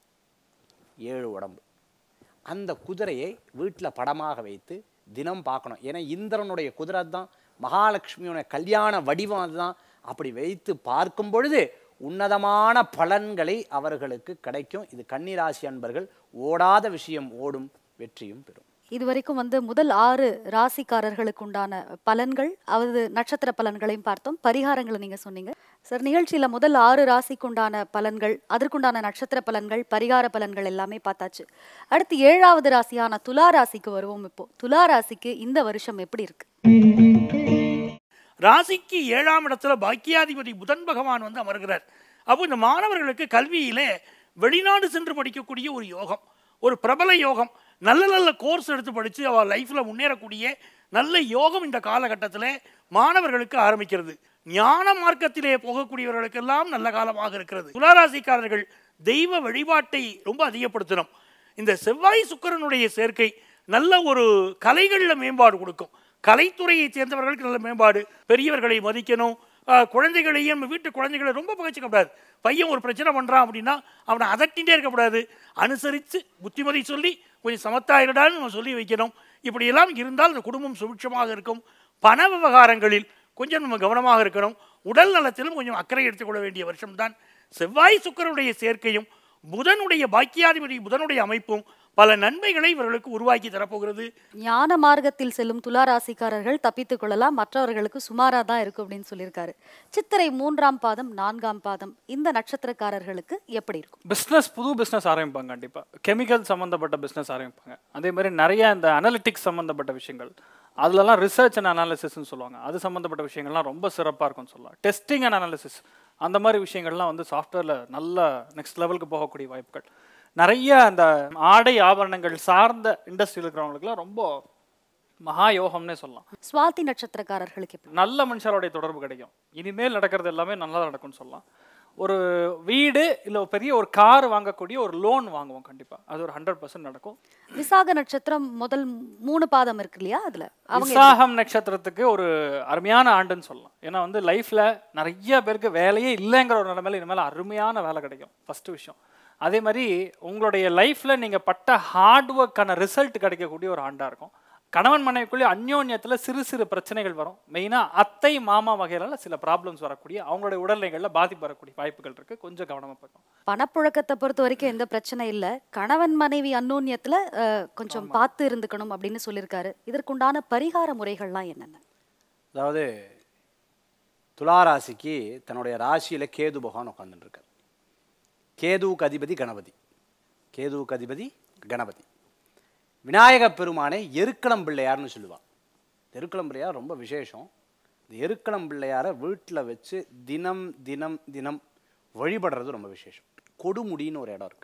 ஏழு உடம்பு அந்த குதிரையை வீட்டில் படமாக வைத்து தினம் பார்க்கணும் ஏன்னா இந்திரனுடைய குதிரை தான் மகாலட்சுமியோட கல்யாண வடிவம் அதுதான் அப்படி வைத்து பார்க்கும் பொழுது உன்னதமான பலன்களை அவர்களுக்கு கிடைக்கும் இது கன்னிராசி அன்பர்கள் ஓடாத விஷயம் ஓடும் வெற்றியும் பெறும் இதுவரைக்கும் வந்து முதல் ஆறு ராசிக்காரர்களுக்கு உண்டான பலன்கள் அவது நட்சத்திர பலன்களையும் பார்த்தோம் பரிகாரங்களை நீங்க சொன்னீங்க சார் நிகழ்ச்சியில முதல் ஆறு ராசிக்கு உண்டான பலன்கள் அதற்குண்டான நட்சத்திர பலன்கள் பரிகார பலன்கள் எல்லாமே பார்த்தாச்சு அடுத்து ஏழாவது ராசியான துலா ராசிக்கு வருவோம் இப்போ துலா ராசிக்கு இந்த வருஷம் எப்படி இருக்கு ராசிக்கு ஏழாம் இடத்துல பாக்கியாதிபதி புதன் பகவான் வந்து அமர்கிறார் அப்போ இந்த மாணவர்களுக்கு கல்வியிலே வெளிநாடு சென்று படிக்கக்கூடிய ஒரு யோகம் ஒரு பிரபல யோகம் நல்ல நல்ல கோர்ஸ் எடுத்து படித்து அவள் லைஃப்பில் முன்னேறக்கூடிய நல்ல யோகம் இந்த காலகட்டத்தில் மாணவர்களுக்கு ஆரம்பிக்கிறது ஞான மார்க்கத்திலே போகக்கூடியவர்களுக்கெல்லாம் நல்ல காலமாக இருக்கிறது துளாராசிக்காரர்கள் தெய்வ வழிபாட்டை ரொம்ப அதிகப்படுத்தணும் இந்த செவ்வாய் சுக்கிரனுடைய சேர்க்கை நல்ல ஒரு கலைகளில் மேம்பாடு கொடுக்கும் கலைத்துறையை சேர்ந்தவர்களுக்கு நல்ல மேம்பாடு பெரியவர்களை மதிக்கணும் ஆஹ், குழந்தைகளையும் நம்ம வீட்டு குழந்தைகளை ரொம்ப பகச்சிக்கப்படாது பையன் ஒரு பிரச்சனை பண்ணுறான் அப்படின்னா அவனை அதட்டிகிட்டே இருக்கக்கூடாது அனுசரித்து புத்திமதி சொல்லி கொஞ்சம் சமத்தாயிரடான்னு நம்ம சொல்லி வைக்கணும் இப்படியெல்லாம் இருந்தால் அந்த குடும்பம் சுபிட்சமாக இருக்கும் பண விவகாரங்களில் கொஞ்சம் நம்ம கவனமாக இருக்கணும் உடல் நலத்திலும் கொஞ்சம் அக்கறை எடுத்துக்கொள்ள வேண்டிய வருஷம்தான் செவ்வாய் சுக்கிரனுடைய சேர்க்கையும் புதனுடைய பாக்கியாதிபதி புதனுடைய அமைப்பும் பல நன்மைகளை இவர்களுக்கு உருவாக்கி தரப்போகிறது ஞான மார்க்கத்தில் செல்லும் துலா ராசிக்காரர்கள் தப்பித்துக் கொள்ளலாம் மற்றவர்களுக்கு சுமாரா தான் இருக்கும் அப்படின்னு சொல்லியிருக்காரு சித்திரை மூன்றாம் பாதம் நான்காம் பாதம் இந்த நட்சத்திரக்காரர்களுக்கு எப்படி இருக்கும் பிஸ்னஸ் புது பிஸ்னஸ் ஆரம்பிப்பாங்க கண்டிப்பாக கெமிக்கல் சம்மந்தப்பட்ட பிஸ்னஸ் ஆரம்பிப்பாங்க அதே மாதிரி நிறைய இந்த அனலிட்டிக்ஸ் சம்மந்தப்பட்ட விஷயங்கள் அதுலலாம் ரிசர்ச் அண்ட் அனாலிசிஸ்னு சொல்லுவாங்க அது சம்மந்தப்பட்ட விஷயங்கள்லாம் ரொம்ப சிறப்பாக இருக்கும்னு சொல்லலாம் டெஸ்டிங் அண்ட் அனாலிசிஸ் அந்த மாதிரி விஷயங்கள்லாம் வந்து சாஃப்ட்வேரில் நல்ல நெக்ஸ்ட் லெவலுக்கு போகக்கூடிய வாய்ப்புகள் நிறைய அந்த ஆடை ஆபரணங்கள் சார்ந்த இண்டஸ்ட்ரியில் இருக்கிறவங்களுக்குலாம் ரொம்ப மகா யோகம்னே சொல்லலாம் சுவாதி நட்சத்திரக்காரர்களுக்கு எப்படி நல்ல மனுஷருடைய தொடர்பு கிடைக்கும் இனிமேல் நடக்கிறது எல்லாமே நல்லா நடக்கும்னு சொல்லலாம் ஒரு வீடு இல்லை பெரிய ஒரு கார் வாங்கக்கூடிய ஒரு லோன் வாங்குவோம் கண்டிப்பாக அது ஒரு ஹண்ட்ரட் பர்சன்ட் நடக்கும் விசாக நட்சத்திரம் முதல் மூணு பாதம் இருக்கு இல்லையா அதுல அவங்க விசாகம் நட்சத்திரத்துக்கு ஒரு அருமையான ஆண்டுன்னு சொல்லலாம் ஏன்னா வந்து லைஃப்ல நிறைய பேருக்கு வேலையே இல்லைங்கிற ஒரு நிலைமையில இனிமேல் அருமையான வேலை கிடைக்கும் ஃபர்ஸ்ட் விஷயம் அதே மாதிரி உங்களுடைய லைஃப்ல நீங்க பட்ட ஹார்ட் ஒர்க்கான ரிசல்ட் கிடைக்கக்கூடிய ஒரு ஆண்டா இருக்கும் கணவன் மனைவிக்குள்ளே அந்யோன்யத்துல சிறு சிறு பிரச்சனைகள் வரும் மெயினா அத்தை மாமா வகையில சில ப்ராப்ளம்ஸ் வரக்கூடிய அவங்களுடைய உடல்நிலைகள்ல பாதிப்பு வரக்கூடிய வாய்ப்புகள் இருக்கு கொஞ்சம் கவனமா பார்க்கணும் பணப்புழக்கத்தை பொறுத்த வரைக்கும் எந்த பிரச்சனை இல்ல கணவன் மனைவி அந்யோன்யத்துல அஹ், கொஞ்சம் பார்த்து இருந்துக்கணும் அப்படின்னு சொல்லியிருக்காரு இதற்குண்டான பரிகார முறைகள்லாம் என்னென்ன அதாவது துளாராசிக்கு தன்னுடைய ராசியில கேது பகவான் உட்கார்ந்துட்டு இருக்கார் கேதுவுக்கு அதிபதி கணபதி கேதுவுக்கு அதிபதி கணபதி விநாயக பெருமானை எருக்களம் பிள்ளையார்னு சொல்லுவா எருக்களம் பிள்ளையார் ரொம்ப விசேஷம் இந்த எருக்களம் பிள்ளையாரை வீட்டில் வச்சு தினம் தினம் தினம் வழிபடுறது ரொம்ப விசேஷம் கொடுமுடின்னு ஒரு இடம் இருக்கு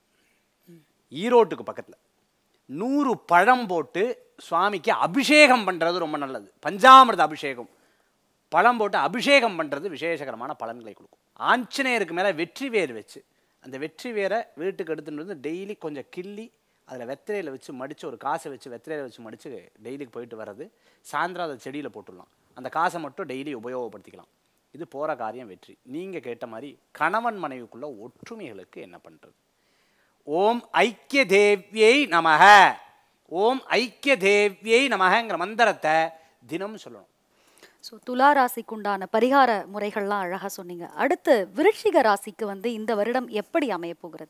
ஈரோட்டுக்கு பக்கத்தில் நூறு பழம் போட்டு சுவாமிக்கு அபிஷேகம் பண்ணுறது ரொம்ப நல்லது பஞ்சாமிர்த அபிஷேகம் பழம் போட்டு அபிஷேகம் பண்ணுறது விசேஷகரமான பலன்களை கொடுக்கும் ஆஞ்சநேயருக்கு மேலே வெற்றி வேர் வச்சு அந்த வெற்றி வேரை வீட்டுக்கு எடுத்துட்டு வந்து டெய்லி கொஞ்சம் கிள்ளி அதில் வெத்திரையில் வச்சு மடித்து ஒரு காசை வச்சு வெத்திரையில் வச்சு மடித்து டெய்லிக்கு போயிட்டு வர்றது சாயந்தரம் அதை செடியில் போட்டுடலாம் அந்த காசை மட்டும் டெய்லி உபயோகப்படுத்திக்கலாம் இது போகிற காரியம் வெற்றி நீங்கள் கேட்ட மாதிரி கணவன் மனைவிக்குள்ள ஒற்றுமைகளுக்கு என்ன பண்ணுறது ஓம் ஐக்கிய தேவ்யை நமக ஓம் ஐக்கிய தேவ்யை நமகங்கிற மந்திரத்தை தினம் சொல்லணும் ஸோ துலா ராசிக்குண்டான பரிகார முறைகள்லாம் அழகா சொன்னீங்க அடுத்து விருச்சிக ராசிக்கு வந்து இந்த வருடம் எப்படி அமைய போகிறது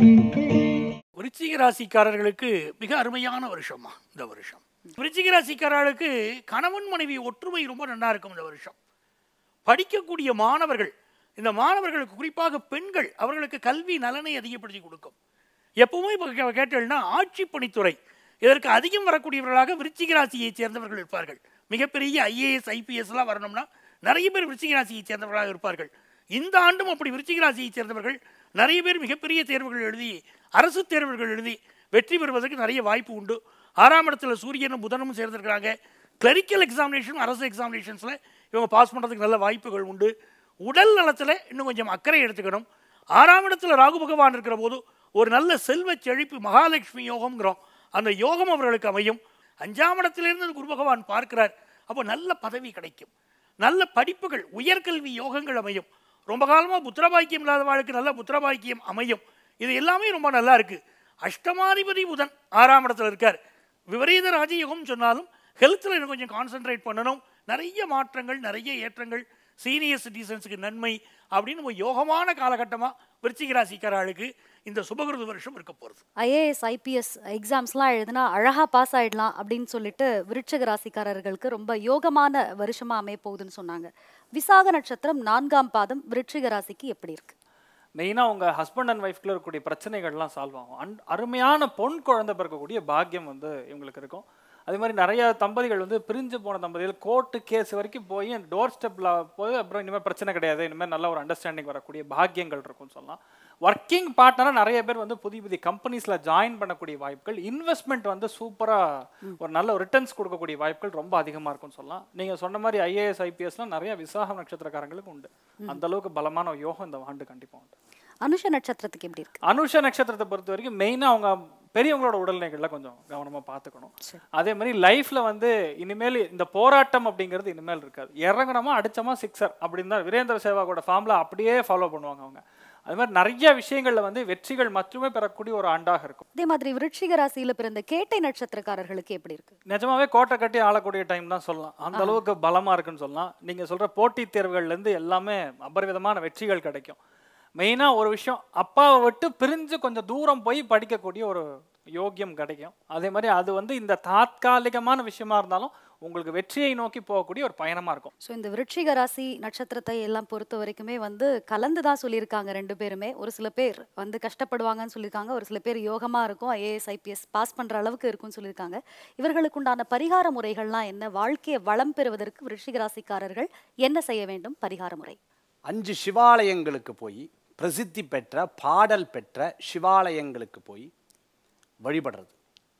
விருச்சிக ராசிக்காரர்களுக்கு மிக அருமையான வருஷமா இந்த வருஷம் விருச்சிக ராசிக்காரர்களுக்கு கணவன் மனைவி ஒற்றுமை ரொம்ப நல்லா இருக்கும் இந்த வருஷம் படிக்கக்கூடிய மாணவர்கள் இந்த மாணவர்களுக்கு குறிப்பாக பெண்கள் அவர்களுக்கு கல்வி நலனை அதிகப்படுத்தி கொடுக்கும் எப்பவுமே இப்போ கேட்டீங்கன்னா ஆட்சி பணித்துறை இதற்கு அதிகம் வரக்கூடியவர்களாக விருச்சிக ராசியைச் சேர்ந்தவர்கள் இருப்பார்கள் மிகப்பெரிய ஐஏஎஸ் ஐபிஎஸ்லாம் வரணும்னா நிறைய பேர் விருச்சிக ராசியைச் சேர்ந்தவர்களாக இருப்பார்கள் இந்த ஆண்டும் அப்படி விருச்சிக ராசியைச் சேர்ந்தவர்கள் நிறைய பேர் மிகப்பெரிய தேர்வுகள் எழுதி அரசு தேர்வுகள் எழுதி வெற்றி பெறுவதற்கு நிறைய வாய்ப்பு உண்டு ஆறாம் இடத்துல சூரியனும் புதனும் சேர்ந்திருக்கிறாங்க கிளரிக்கல் எக்ஸாமினேஷன் அரசு எக்ஸாமினேஷன்ஸில் இவங்க பாஸ் பண்ணுறதுக்கு நல்ல வாய்ப்புகள் உண்டு உடல் நலத்தில் இன்னும் கொஞ்சம் அக்கறை எடுத்துக்கணும் ஆறாம் இடத்துல ராகு பகவான் இருக்கிற போது ஒரு நல்ல செல்வ செழிப்பு மகாலட்சுமி யோகம்ங்கிறோம் அந்த யோகம் அவர்களுக்கு அமையும் அஞ்சாம் இடத்திலிருந்து குரு பகவான் பார்க்கிறார் அப்போ நல்ல பதவி கிடைக்கும் நல்ல படிப்புகள் உயர்கல்வி யோகங்கள் அமையும் ரொம்ப காலமாக புத்திரபாக்கியம் இல்லாத வாழ்க்கை நல்ல புத்திரபாக்கியம் அமையும் இது எல்லாமே ரொம்ப நல்லா இருக்கு அஷ்டமாதிபதி புதன் ஆறாம் இடத்துல இருக்கார் விபரீத ராஜயோகம் சொன்னாலும் ஹெல்த்தில் இன்னும் கொஞ்சம் கான்சென்ட்ரேட் பண்ணணும் நிறைய மாற்றங்கள் நிறைய ஏற்றங்கள் சீனியர் சிட்டிசன்ஸுக்கு நன்மை அப்படின்னு ஒரு யோகமான காலகட்டமாக விருச்சிக ராசிக்காரர்களுக்கு இந்த சுபகிருது வருஷம் இருக்க போகிறது ஐஏஎஸ் ஐபிஎஸ் எக்ஸாம்ஸ்லாம் எழுதுனா அழகா பாஸ் ஆயிடலாம் அப்படின்னு சொல்லிட்டு விருட்சக ராசிக்காரர்களுக்கு ரொம்ப யோகமான வருஷமா அமைய போகுதுன்னு சொன்னாங்க விசாக நட்சத்திரம் நான்காம் பாதம் விருட்சிக ராசிக்கு எப்படி இருக்கு மெயினாக உங்கள் ஹஸ்பண்ட் அண்ட் ஒய்ஃப்குள்ள இருக்கக்கூடிய பிரச்சனைகள்லாம் சால்வ் ஆகும் அன் அருமையான பொன் குழந்தை பிறக்கக்கூடிய பாக்கியம் வந்து இவங்களுக்கு இருக்கும் அதே மாதிரி நிறைய தம்பதிகள் வந்து பிரிஞ்சு போன தம்பதிகள் கோர்ட்டு கேஸ் வரைக்கும் போய் டோர் ஸ்டெப்பில் போய் அப்புறம் இனிமேல் பிரச்சனை கிடையாது இனிமேல் நல்ல ஒரு அண்டர்ஸ்டாண்டிங் வரக்கூடிய பாக்கியங்கள் இருக்கும்னு சொல்லலாம் ஒர்க்கிங் பார்ட்னராக நிறைய பேர் வந்து புதிய புதிய கம்பெனிஸில் ஜாயின் பண்ணக்கூடிய வாய்ப்புகள் இன்வெஸ்ட்மெண்ட் வந்து சூப்பராக ஒரு நல்ல ரிட்டர்ன்ஸ் கொடுக்கக்கூடிய வாய்ப்புகள் ரொம்ப அதிகமாக இருக்கும்னு சொல்லலாம் நீங்கள் சொன்ன மாதிரி ஐஏஎஸ் ஐபிஎஸ்லாம் நிறைய விசாகம் நட்சத்திரக்காரங்களுக்கு உண்டு அந்த அளவுக்கு பலமான ஒரு யோகம் இந்த ஆண்டு கண்டிப்பாக உண்டு அனுஷ நட்சத்திரத்துக்கு எப்படி இருக்கு அனுஷ நட்சத்திரத்தை பொறுத்த வரைக்கும் மெயினாக அவங்க பெரியவங்களோட உடல்நிலைகளில் கொஞ்சம் கவனமாக பார்த்துக்கணும் அதே மாதிரி லைஃப்பில் வந்து இனிமேல் இந்த போராட்டம் அப்படிங்கிறது இனிமேல் இருக்காது இறங்கணுமா அடிச்சோமா சிக்ஸர் அப்படின்னு தான் வீரேந்திர சேவாகோட ஃபார்மில் அப்படியே ஃபாலோ பண்ணுவாங்க அவங்க அது மாதிரி நிறைய விஷயங்களில் வந்து வெற்றிகள் மட்டுமே பெறக்கூடிய ஒரு ஆண்டாக இருக்கும் அதே மாதிரி விருட்சிக ராசியில பிறந்த கேட்டை நட்சத்திரக்காரர்களுக்கு எப்படி இருக்கு நிஜமாவே கோட்டை கட்டி ஆளக்கூடிய டைம் தான் சொல்லலாம் அந்த அளவுக்கு பலமா இருக்குன்னு சொல்லலாம் நீங்க சொல்ற போட்டித் தேர்வுகள்ல இருந்து எல்லாமே அபரிவிதமான வெற்றிகள் கிடைக்கும் மெயினா ஒரு விஷயம் அப்பாவை விட்டு பிரிஞ்சு கொஞ்சம் தூரம் போய் படிக்கக்கூடிய ஒரு யோக்கியம் கிடைக்கும் அதே மாதிரி அது வந்து இந்த தாத்காலிகமான விஷயமா இருந்தாலும் உங்களுக்கு வெற்றியை நோக்கி போகக்கூடிய ஒரு பயணமா இருக்கும் ஸோ இந்த விருட்சிக ராசி நட்சத்திரத்தை எல்லாம் பொறுத்த வரைக்குமே வந்து கலந்து தான் சொல்லியிருக்காங்க ரெண்டு பேருமே ஒரு சில பேர் வந்து கஷ்டப்படுவாங்கன்னு சொல்லியிருக்காங்க ஒரு சில பேர் யோகமா இருக்கும் ஐஏஎஸ் ஐபிஎஸ் பாஸ் பண்ற அளவுக்கு இருக்கும்னு சொல்லியிருக்காங்க இவர்களுக்கு உண்டான பரிகார முறைகள்லாம் என்ன வாழ்க்கையை வளம் பெறுவதற்கு விருட்சிக ராசிக்காரர்கள் என்ன செய்ய வேண்டும் பரிகார முறை அஞ்சு சிவாலயங்களுக்கு போய் பிரசித்தி பெற்ற பாடல் பெற்ற சிவாலயங்களுக்கு போய் வழிபடுறது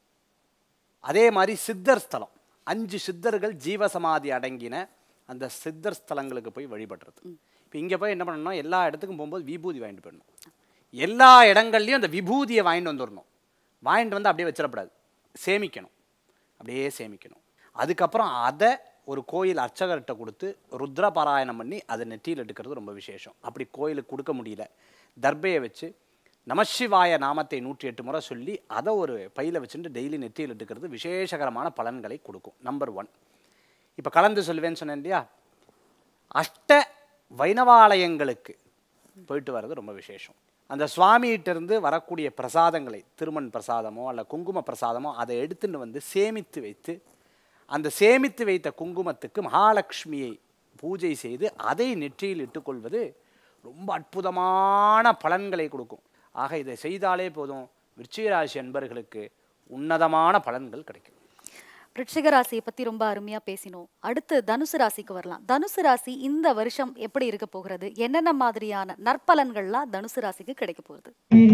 அதே மாதிரி சித்தர் ஸ்தலம் அஞ்சு சித்தர்கள் ஜீவசமாதி அடங்கின அந்த சித்தர் ஸ்தலங்களுக்கு போய் வழிபடுறது இப்போ இங்கே போய் என்ன பண்ணணும் எல்லா இடத்துக்கும் போகும்போது விபூதி வாங்கிட்டு போயிடணும் எல்லா இடங்கள்லையும் அந்த விபூதியை வாங்கிட்டு வந்துடணும் வாங்கிட்டு வந்து அப்படியே வச்சிடக்கூடாது சேமிக்கணும் அப்படியே சேமிக்கணும் அதுக்கப்புறம் அதை ஒரு கோயில் அர்ச்சகர்கிட்ட கொடுத்து ருத்ர பாராயணம் பண்ணி அதை நெற்றியில் எடுக்கிறது ரொம்ப விசேஷம் அப்படி கோயிலுக்கு கொடுக்க முடியல தர்பையை வச்சு நமசிவாய நாமத்தை நூற்றி எட்டு முறை சொல்லி அதை ஒரு பையில் வச்சுட்டு டெய்லி நெற்றியில் எடுக்கிறது விசேஷகரமான பலன்களை கொடுக்கும் நம்பர் ஒன் இப்போ கலந்து சொல்லுவேன்னு சொன்னேன் இல்லையா அஷ்ட வைணவாலயங்களுக்கு போயிட்டு வர்றது ரொம்ப விசேஷம் அந்த சுவாமிகிட்ட இருந்து வரக்கூடிய பிரசாதங்களை திருமண் பிரசாதமோ அல்ல குங்கும பிரசாதமோ அதை எடுத்துன்னு வந்து சேமித்து வைத்து அந்த சேமித்து வைத்த குங்குமத்துக்கு மகாலட்சுமியை பூஜை செய்து அதை நெற்றியில் இட்டுக்கொள்வது ரொம்ப அற்புதமான பலன்களை கொடுக்கும் ஆக இதை செய்தாலே போதும் விருச்சிகராசி அன்பர்களுக்கு உன்னதமான பலன்கள் கிடைக்கும் விருச்சிக ராசியை பத்தி ரொம்ப அருமையா பேசினோம் அடுத்து தனுசு ராசிக்கு வரலாம் தனுசு ராசி இந்த வருஷம் எப்படி இருக்க போகிறது என்னென்ன மாதிரியான நற்பலன்கள்லாம் தனுசு ராசிக்கு கிடைக்க போகுது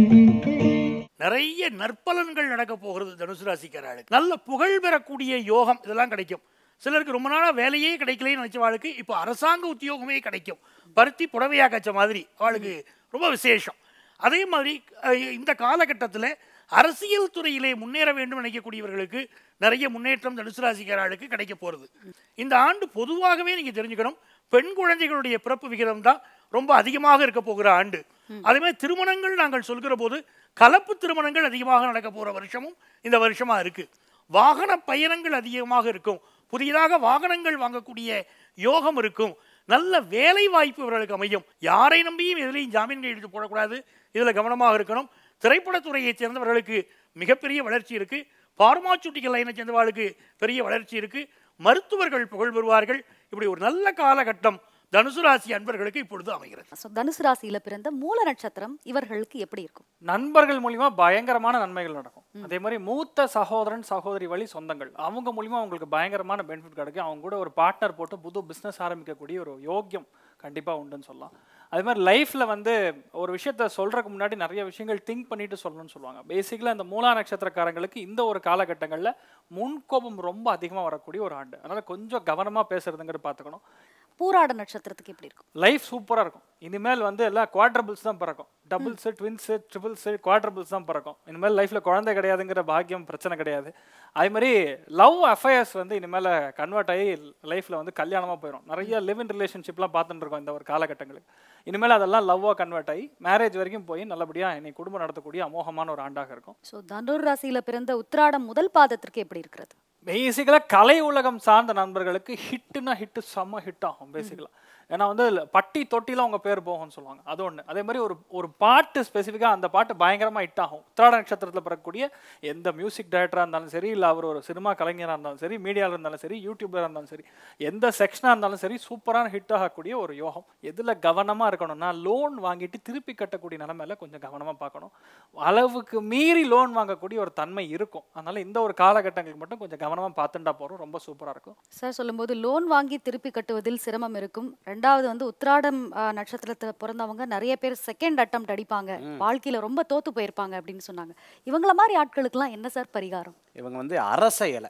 நிறைய நற்பலன்கள் நடக்க போகிறது தனுசு ராசிக்காரர்களுக்கு நல்ல புகழ் பெறக்கூடிய யோகம் இதெல்லாம் கிடைக்கும் சிலருக்கு ரொம்ப நாளா வேலையே கிடைக்கலன்னு நினைச்ச வாழ்க்கை இப்போ அரசாங்க உத்தியோகமே கிடைக்கும் பருத்தி புடவையா கச்ச மாதிரி அவளுக்கு ரொம்ப விசேஷம் அதே மாதிரி அஹ், இந்த காலகட்டத்தில் அரசியல் துறையிலே முன்னேற வேண்டும் நினைக்கக்கூடியவர்களுக்கு நிறைய முன்னேற்றம் தனுசு ராசிக்காரர்களுக்கு கிடைக்க போகிறது இந்த ஆண்டு பொதுவாகவே நீங்க தெரிஞ்சுக்கணும் பெண் குழந்தைகளுடைய பிறப்பு விகிதம் தான் ரொம்ப அதிகமாக இருக்க போகிற ஆண்டு அதே மாதிரி திருமணங்கள் நாங்கள் சொல்கிற போது கலப்பு திருமணங்கள் அதிகமாக நடக்க போகிற வருஷமும் இந்த வருஷமா இருக்கு வாகன பயணங்கள் அதிகமாக இருக்கும் புதியதாக வாகனங்கள் வாங்கக்கூடிய யோகம் இருக்கும் நல்ல வேலை வாய்ப்பு இவர்களுக்கு அமையும் யாரை நம்பியும் எதிலையும் ஜாமீன்கள் எடுத்து போடக்கூடாது இதில் கவனமாக இருக்கணும் திரைப்படத்துறையைச் சேர்ந்தவர்களுக்கு மிகப்பெரிய வளர்ச்சி இருக்கு பார்மாசூட்டிக்கல் லைனை சேர்ந்தவர்களுக்கு பெரிய வளர்ச்சி இருக்கு மருத்துவர்கள் புகழ் பெறுவார்கள் இப்படி ஒரு நல்ல காலகட்டம் தனுசு ராசி அன்பர்களுக்கு இப்பொழுது அமைகிறது So, தனுசு ராசியில பிறந்த மூல நட்சத்திரம் இவர்களுக்கு எப்படி இருக்கும் நண்பர்கள் மூலியமா பயங்கரமான நன்மைகள் நடக்கும் அதே மாதிரி மூத்த சகோதரன் சகோதரி வழி சொந்தங்கள் அவங்க மூலியமா அவங்களுக்கு பயங்கரமான பெனிஃபிட் கிடைக்கும் அவங்க கூட ஒரு பார்ட்னர் போட்டு புது பிஸ்னஸ் ஆரம்பிக்கக்கூடிய ஒரு யோக்கியம் கண்டிப்பா உண்டுன்னு சொல்லலாம் அதே மாதிரி லைஃப்ல வந்து ஒரு விஷயத்த சொல்றதுக்கு முன்னாடி நிறைய விஷயங்கள் திங்க் பண்ணிட்டு சொல்லணும்னு சொல்லுவாங்க பேசிக்கலா இந்த மூலா நட்சத்திரக்காரங்களுக்கு இந்த ஒரு காலகட்டங்கள்ல முன்கோபம் ரொம்ப அதிகமா வரக்கூடிய ஒரு ஆண்டு அதனால கொஞ்சம் கவனமா பேசுறதுங்கிறது பார்த்துக்கணும் பூராட நட்சத்திரத்துக்கு எப்படி இருக்கும் லைஃப் சூப்பராக இருக்கும் இனிமேல் வந்து எல்லாம் குவாட்ரபிள்ஸ் தான் பிறக்கும் டபுள்ஸு ட்வின்ஸு ட்ரிபிள்ஸு குவாட்ரபிள்ஸ் தான் பிறக்கும் இனிமேல் லைஃப்பில் குழந்தை கிடையாதுங்கிற பாக்கியம் பிரச்சனை கிடையாது அதே மாதிரி லவ் அஃபயர்ஸ் வந்து இனிமேல் கன்வெர்ட் ஆகி லைஃப்பில் வந்து கல்யாணமாக போயிடும் நிறைய லிவ் இன் ரிலேஷன்ஷிப்லாம் பார்த்துட்டு இருக்கோம் இந்த ஒரு காலகட்டங்களுக்கு இனிமேல் அதெல்லாம் லவ்வாக கன்வெர்ட் ஆகி மேரேஜ் வரைக்கும் போய் நல்லபடியாக இன்னைக்கு குடும்பம் நடத்தக்கூடிய அமோகமான ஒரு ஆண்டாக இருக்கும் ஸோ தனுர் ராசியில பிறந்த உத்திராடம் முதல் பாதத்திற்கு எப்படி இருக்கிறது பேசிக்கலாக கலை உலகம் சார்ந்த நண்பர்களுக்கு ஹிட்டுனா ஹிட்டு செம்ம ஹிட் ஆகும் பேசிக்கலாக ஏன்னா வந்து இதுல பட்டி தொட்டிலாம் உங்க பேர் போகும்னு சொல்லுவாங்க அது ஒன்று அதே மாதிரி ஒரு ஒரு பாட்டு ஸ்பெசிஃபிக்காக அந்த பாட்டு பயங்கரமாக ஹிட் ஆகும் உத்திராட நட்சத்திரத்தில் பிறக்கக்கூடிய எந்த மியூசிக் டைரக்டராக இருந்தாலும் சரி இல்லை அவர் ஒரு சினிமா கலைஞராக இருந்தாலும் சரி மீடியாவில் இருந்தாலும் சரி யூடியூபராக இருந்தாலும் சரி எந்த செக்ஷனாக இருந்தாலும் சரி சூப்பரான ஹிட் ஆகக்கூடிய ஒரு யோகம் எதில் கவனமாக இருக்கணும்னா லோன் வாங்கிட்டு திருப்பி கட்டக்கூடிய நிலமையில கொஞ்சம் கவனமாக பார்க்கணும் அளவுக்கு மீறி லோன் வாங்கக்கூடிய ஒரு தன்மை இருக்கும் அதனால இந்த ஒரு காலகட்டங்களுக்கு மட்டும் கொஞ்சம் கவனமாக பார்த்துட்டா போகிறோம் ரொம்ப சூப்பராக இருக்கும் சார் சொல்லும்போது லோன் வாங்கி திருப்பி கட்டுவதில் சிரமம் இருக்கும் ரெண்டாவது வந்து உத்திராடம் ஆ, நட்சத்திரத்துல பிறந்தவங்க நிறைய பேர் செகண்ட் அட்டம் அடிப்பாங்க வாழ்க்கையில ரொம்ப தோத்து போயிருப்பாங்க அப்படின்னு சொன்னாங்க இவங்கள மாதிரி ஆட்களுக்கெல்லாம் என்ன சார் பரிகாரம் இவங்க வந்து அரச இலை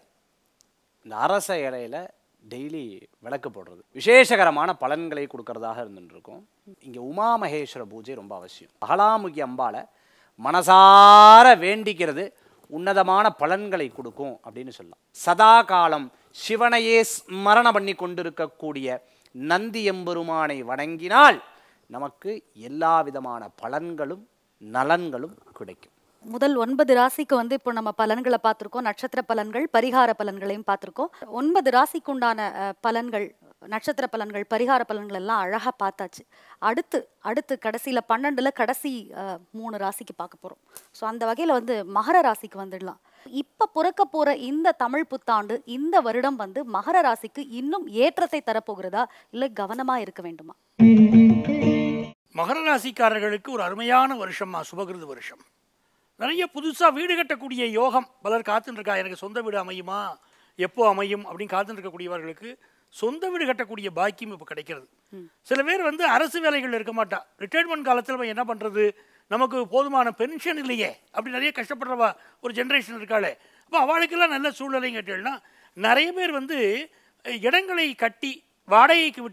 இந்த அரச இலையில டெய்லி விளக்கு போடுறது விசேஷகரமான பலன்களை கொடுக்கறதாக இருந்துட்டு இருக்கும் இங்க உமா மகேஸ்வர பூஜை ரொம்ப அவசியம் அகலாமுகி அம்பால மனசார வேண்டிக்கிறது உன்னதமான பலன்களை கொடுக்கும் அப்படின்னு சொல்லலாம் சதா காலம் சிவனையே ஸ்மரண பண்ணி கொண்டிருக்கக்கூடிய நந்தி எம்பெருமானை வணங்கினால் நமக்கு எல்லா விதமான பலன்களும் நலன்களும் கிடைக்கும் முதல் ஒன்பது ராசிக்கு வந்து இப்போ நம்ம பலன்களை பார்த்துருக்கோம் நட்சத்திர பலன்கள் பரிகார பலன்களையும் பார்த்துருக்கோம் ஒன்பது ராசிக்கு உண்டான அஹ், பலன்கள் நட்சத்திர பலன்கள் பரிகார பலன்கள் எல்லாம் அழகா பார்த்தாச்சு அடுத்து அடுத்து கடைசியில பன்னெண்டுல கடைசி அஹ், மூணு ராசிக்கு பார்க்க போறோம் ஸோ அந்த வகையில வந்து மகர ராசிக்கு வந்துடலாம் இப்ப பிறக்க போற இந்த தமிழ் புத்தாண்டு இந்த வருடம் வந்து மகர ராசிக்கு இன்னும் ஏற்றத்தை தரப்போகிறதா இல்லை கவனமா இருக்க வேண்டுமா மகர ராசிக்காரர்களுக்கு ஒரு அருமையான வருஷமா சுபகிருது வருஷம் நிறைய புதுசா வீடு கட்டக்கூடிய யோகம் பலர் காத்துட்டு இருக்கா எனக்கு சொந்த வீடு அமையுமா எப்போ அமையும் அப்படின்னு காத்துட்டு இருக்கக்கூடியவர்களுக்கு சொந்த வீடு கட்டக்கூடிய பாக்கியம் இப்போ கிடைக்கிறது சில பேர் வந்து அரசு வேலைகள் இருக்க மாட்டா ரிட்டையர்மெண்ட் காலத்தில் நம்ம என்ன பண்றது நமக்கு போதுமான பென்ஷன் இல்லையே அப்படி நிறைய கஷ்டப்படுறவா ஒரு ஜென்ரேஷன் இருக்காளே அப்போ அவளுக்கெல்லாம் நல்ல சூழ்நிலை கேட்டீங்கன்னா நிறைய பேர் வந்து அஹ், இடங்களை கட்டி வாடகைக்கு விட்டு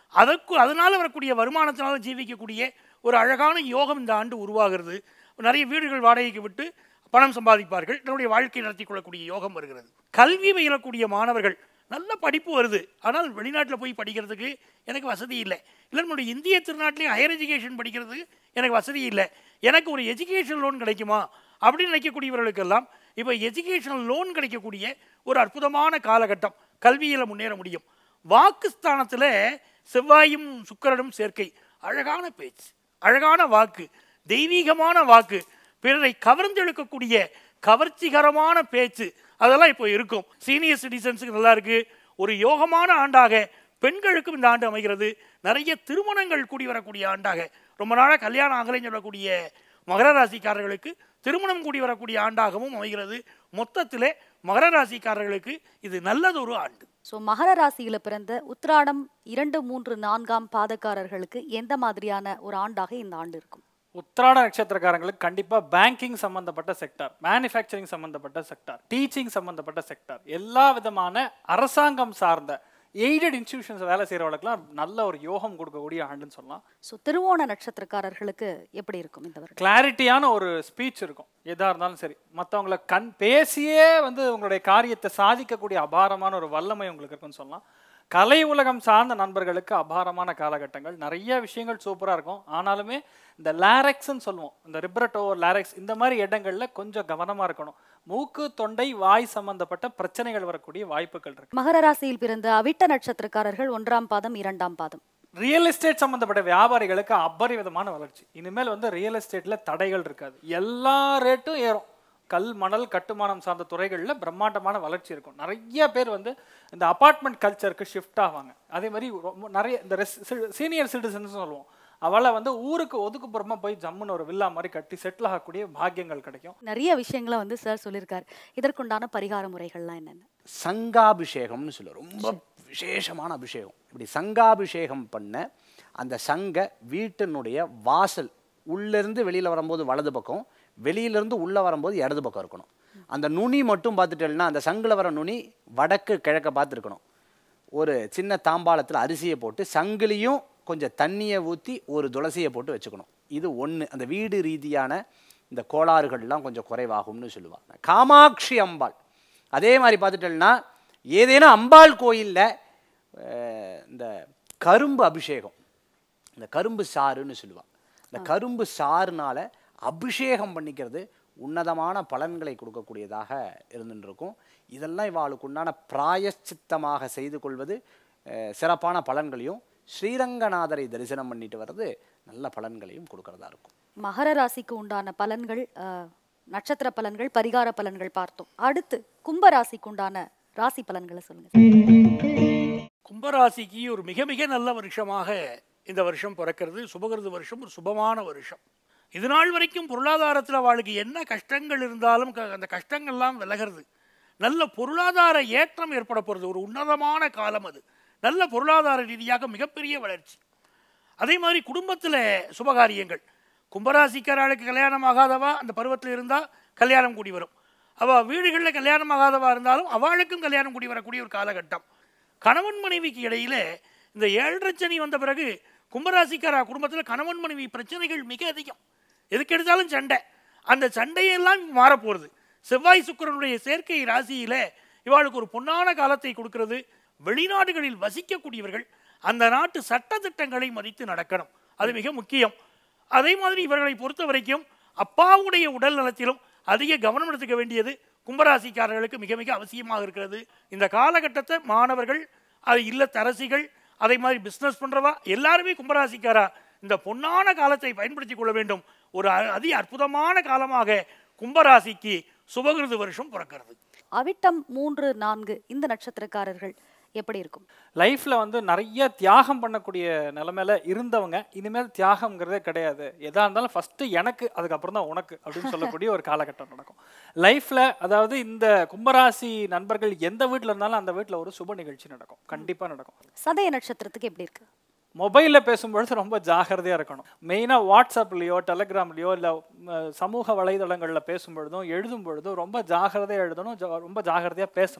அதற்கு அதனால் வரக்கூடிய வருமானத்தினால ஜீவிக்கக்கூடிய ஒரு அழகான யோகம் இந்த ஆண்டு உருவாகிறது நிறைய வீடுகள் வாடகைக்கு விட்டு பணம் சம்பாதிப்பார்கள் தன்னுடைய வாழ்க்கை நடத்தி கொள்ளக்கூடிய யோகம் வருகிறது கல்வி பயிலக்கூடிய மாணவர்கள் நல்ல படிப்பு வருது ஆனால் வெளிநாட்டில் போய் படிக்கிறதுக்கு எனக்கு வசதி இல்லை இல்லை நம்முடைய இந்திய திருநாட்டிலே ஹையர் எஜுகேஷன் படிக்கிறதுக்கு எனக்கு வசதி இல்லை எனக்கு ஒரு எஜுகேஷன் லோன் கிடைக்குமா அப்படின்னு நினைக்கக்கூடியவர்களுக்கெல்லாம் இப்போ எஜுகேஷனல் லோன் கிடைக்கக்கூடிய ஒரு அற்புதமான காலகட்டம் கல்வியில் முன்னேற முடியும் வாக்குஸ்தானத்தில் செவ்வாயும் சுக்கிரனும் சேர்க்கை அழகான பேச்சு அழகான வாக்கு தெய்வீகமான வாக்கு பிறரை கவர்ந்தெழுக்கக்கூடிய கவர்ச்சிகரமான பேச்சு அதெல்லாம் இப்போ இருக்கும் சீனியர் சிட்டிசன்ஸுக்கு நல்லா இருக்கு ஒரு யோகமான ஆண்டாக பெண்களுக்கும் இந்த ஆண்டு அமைகிறது நிறைய திருமணங்கள் கூடி வரக்கூடிய ஆண்டாக ரொம்ப நாளாக கல்யாணம் ஆகலைன்னு சொல்லக்கூடிய மகர ராசிக்காரர்களுக்கு திருமணம் கூடி வரக்கூடிய ஆண்டாகவும் அமைகிறது மொத்தத்திலே மகர ராசிக்காரர்களுக்கு இது நல்லதொரு ஆண்டு ஸோ மகர ராசியில பிறந்த உத்திராடம் இரண்டு மூன்று நான்காம் பாதக்காரர்களுக்கு எந்த மாதிரியான ஒரு ஆண்டாக இந்த ஆண்டு இருக்கும் உத்திராட நட்சத்திரக்காரங்களுக்கு கண்டிப்பாக பேங்கிங் சம்மந்தப்பட்ட செக்டார் மேனுஃபேக்சரிங் சம்மந்தப்பட்ட செக்டார் டீச்சிங் சம்மந்தப்பட்ட செக்டார் எல்லா விதமான அரசாங்கம் சார்ந்த எய்டட் இன்ஸ்டிடியூஷன்ஸ் வேலை செய்கிறவங்களுக்குலாம் நல்ல ஒரு யோகம் கொடுக்கக்கூடிய ஆண்டுன்னு சொல்லலாம் ஸோ திருவோண நட்சத்திரக்காரர்களுக்கு எப்படி இருக்கும் இந்த வருடம் கிளாரிட்டியான ஒரு ஸ்பீச் இருக்கும் எதாக இருந்தாலும் சரி மற்றவங்கள கண் பேசியே வந்து உங்களுடைய காரியத்தை சாதிக்கக்கூடிய அபாரமான ஒரு வல்லமை உங்களுக்கு இருக்குன்னு சொல்லலாம் கலை உலகம் சார்ந்த நண்பர்களுக்கு அபாரமான காலகட்டங்கள் நிறைய விஷயங்கள் சூப்பராக இருக்கும் ஆனாலுமே இந்த லாரெக்ஸ்ன்னு சொல்லுவோம் இந்த ரிப்ரட்டோ லாரெக்ஸ் இந்த மாதிரி இடங்கள்ல கொஞ்சம் கவனமாக இருக்கணும் மூக்கு தொண்டை வாய் சம்பந்தப்பட்ட பிரச்சனைகள் வரக்கூடிய வாய்ப்புகள் இருக்கு மகர ராசியில் பிறந்த அவிட்ட நட்சத்திரக்காரர்கள் ஒன்றாம் பாதம் இரண்டாம் பாதம் ரியல் எஸ்டேட் சம்மந்தப்பட்ட வியாபாரிகளுக்கு அபரிவிதமான வளர்ச்சி இனிமேல் வந்து ரியல் எஸ்டேட்ல தடைகள் இருக்காது எல்லா ரேட்டும் ஏறும் கல் மணல் கட்டுமானம் சார்ந்த துறைகளில் பிரம்மாண்டமான வளர்ச்சி இருக்கும் நிறைய பேர் வந்து இந்த அபார்ட்மெண்ட் கல்ச்சருக்கு ஷிஃப்ட் ஆவாங்க அதே மாதிரி ரொம்ப நிறைய இந்த சீனியர் சிட்டிசன்ஸ் சொல்லுவோம் அவளை வந்து ஊருக்கு ஒதுக்குப்புறமா போய் ஜம்முன்னு ஒரு வில்லா மாதிரி கட்டி செட்டில் ஆகக்கூடிய பாக்கியங்கள் கிடைக்கும் நிறைய விஷயங்களை வந்து சார் சொல்லியிருக்காரு இதற்குண்டான பரிகார முறைகள்லாம் என்னென்ன சங்காபிஷேகம்னு சொல்லுவோம் ரொம்ப விசேஷமான அபிஷேகம் இப்படி சங்காபிஷேகம் பண்ண அந்த சங்க வீட்டினுடைய வாசல் உள்ளேருந்து வெளியில் வரும்போது வலது பக்கம் வெளியிலேருந்து உள்ளே வரும்போது இடது பக்கம் இருக்கணும் அந்த நுனி மட்டும் பார்த்துட்டேன்னா அந்த சங்கில் வர நுனி வடக்கு கிழக்க பார்த்துருக்கணும் ஒரு சின்ன தாம்பாளத்தில் அரிசியை போட்டு சங்கிலியும் கொஞ்சம் தண்ணியை ஊற்றி ஒரு துளசியை போட்டு வச்சுக்கணும் இது ஒன்று அந்த வீடு ரீதியான இந்த கோளாறுகள்லாம் கொஞ்சம் குறைவாகும்னு சொல்லுவாங்க காமாட்சி அம்பாள் அதே மாதிரி பார்த்துட்டோம்னா ஏதேனும் அம்பாள் கோயிலில் இந்த கரும்பு அபிஷேகம் இந்த கரும்பு சாறுன்னு சொல்லுவாங்க இந்த கரும்பு சாறுனால அபிஷேகம் பண்ணிக்கிறது உன்னதமான பலன்களை கொடுக்கக்கூடியதாக இருந்துட்டு இருக்கும் இதெல்லாம் இவாளுக்கு உண்டான பிராயச்சித்தமாக செய்து கொள்வது அஹ், சிறப்பான பலன்களையும் ஸ்ரீரங்கநாதரை தரிசனம் பண்ணிட்டு வர்றது நல்ல பலன்களையும் கொடுக்கறதா இருக்கும் மகர ராசிக்கு உண்டான பலன்கள் அஹ், நட்சத்திர பலன்கள் பரிகார பலன்கள் பார்த்தோம் அடுத்து கும்ப ராசிக்கு உண்டான ராசி பலன்களை சொல்லுங்க சார். கும்பராசிக்கு ஒரு மிக மிக நல்ல வருஷமாக இந்த வருஷம் பிறக்கிறது சுபகிருது வருஷம் ஒரு சுபமான வருஷம் இது நாள் வரைக்கும் பொருளாதாரத்தில் அவளுக்கு என்ன கஷ்டங்கள் இருந்தாலும் க- அந்த கஷ்டங்கள்லாம் விலகிறது நல்ல பொருளாதார ஏற்றம் ஏற்பட போகிறது ஒரு உன்னதமான காலம் அது நல்ல பொருளாதார ரீதியாக மிகப்பெரிய வளர்ச்சி அதே மாதிரி குடும்பத்தில் சுபகாரியங்கள் கும்பராசிக்காராளுக்கு கல்யாணம் ஆகாதவா அந்த பருவத்தில் இருந்தால் கல்யாணம் கூடி வரும் அவள் வீடுகளில் கல்யாணம் ஆகாதவா இருந்தாலும் அவளுக்கும் கல்யாணம் கூடி வரக்கூடிய ஒரு காலகட்டம் கணவன் மனைவிக்கு இடையில இந்த ஏழரை சனி வந்த பிறகு கும்பராசிக்காரா குடும்பத்தில் கணவன் மனைவி பிரச்சனைகள் மிக அதிகம் எதுக்கு எடுத்தாலும் சண்டை அந்த சண்டையெல்லாம் மாறப்போகிறது செவ்வாய் சுக்கிரனுடைய சேர்க்கை ராசியில இவாளுக்கு ஒரு பொன்னான காலத்தை கொடுக்கிறது வெளிநாடுகளில் வசிக்கக்கூடியவர்கள் அந்த நாட்டு சட்டதிட்டங்களை மதித்து நடக்கணும் அது மிக முக்கியம் அதே மாதிரி இவர்களை பொறுத்த வரைக்கும் அப்பாவுடைய உடல் நலத்திலும் அதிக கவனம் எடுத்துக்க வேண்டியது கும்பராசிக்காரர்களுக்கு மிக மிக அவசியமாக இருக்கிறது இந்த காலகட்டத்தை மாணவர்கள் அது இல்லத்தரசிகள் அதே மாதிரி பிஸ்னஸ் பண்றவா எல்லாருமே கும்பராசிக்காரா இந்த பொன்னான காலத்தை பயன்படுத்திக் கொள்ள வேண்டும் ஒரு அ- அதி அற்புதமான காலமாக கும்பராசிக்கு சுபகிருது வருஷம் பிறக்கிறது அவிட்டம் மூன்று நான்கு இந்த நட்சத்திரக்காரர்கள் எப்படி இருக்கும் லைஃப்ல வந்து நிறைய தியாகம் பண்ணக்கூடிய நிலைமையில இருந்தவங்க இனிமேல் தியாகம்ங்கிறதே கிடையாது எதா இருந்தாலும் ஃபர்ஸ்ட் எனக்கு அதுக்கப்புறம் தான் உனக்கு அப்படின்னு சொல்லக்கூடிய ஒரு காலகட்டம் நடக்கும் லைஃப்ல அதாவது இந்த கும்பராசி நண்பர்கள் எந்த வீட்ல இருந்தாலும் அந்த வீட்ல ஒரு சுப நிகழ்ச்சி நடக்கும் கண்டிப்பா நடக்கும் சதய நட்சத்திரத்துக்கு எப்படி இருக்கு மொபைலில் பேசும்பொழுது ரொம்ப ஜாகிரதையாக இருக்கணும் மெயினாக வாட்ஸ்அப்லேயோ டெலகிராம்லேயோ இல்லை சமூக வலைதளங்களில் பேசும்பொழுதும் எழுதும் பொழுதும் ரொம்ப ஜாகிரதையாக எழுதணும் ஜா- ரொம்ப ஜாகிரதையாக பேசணும்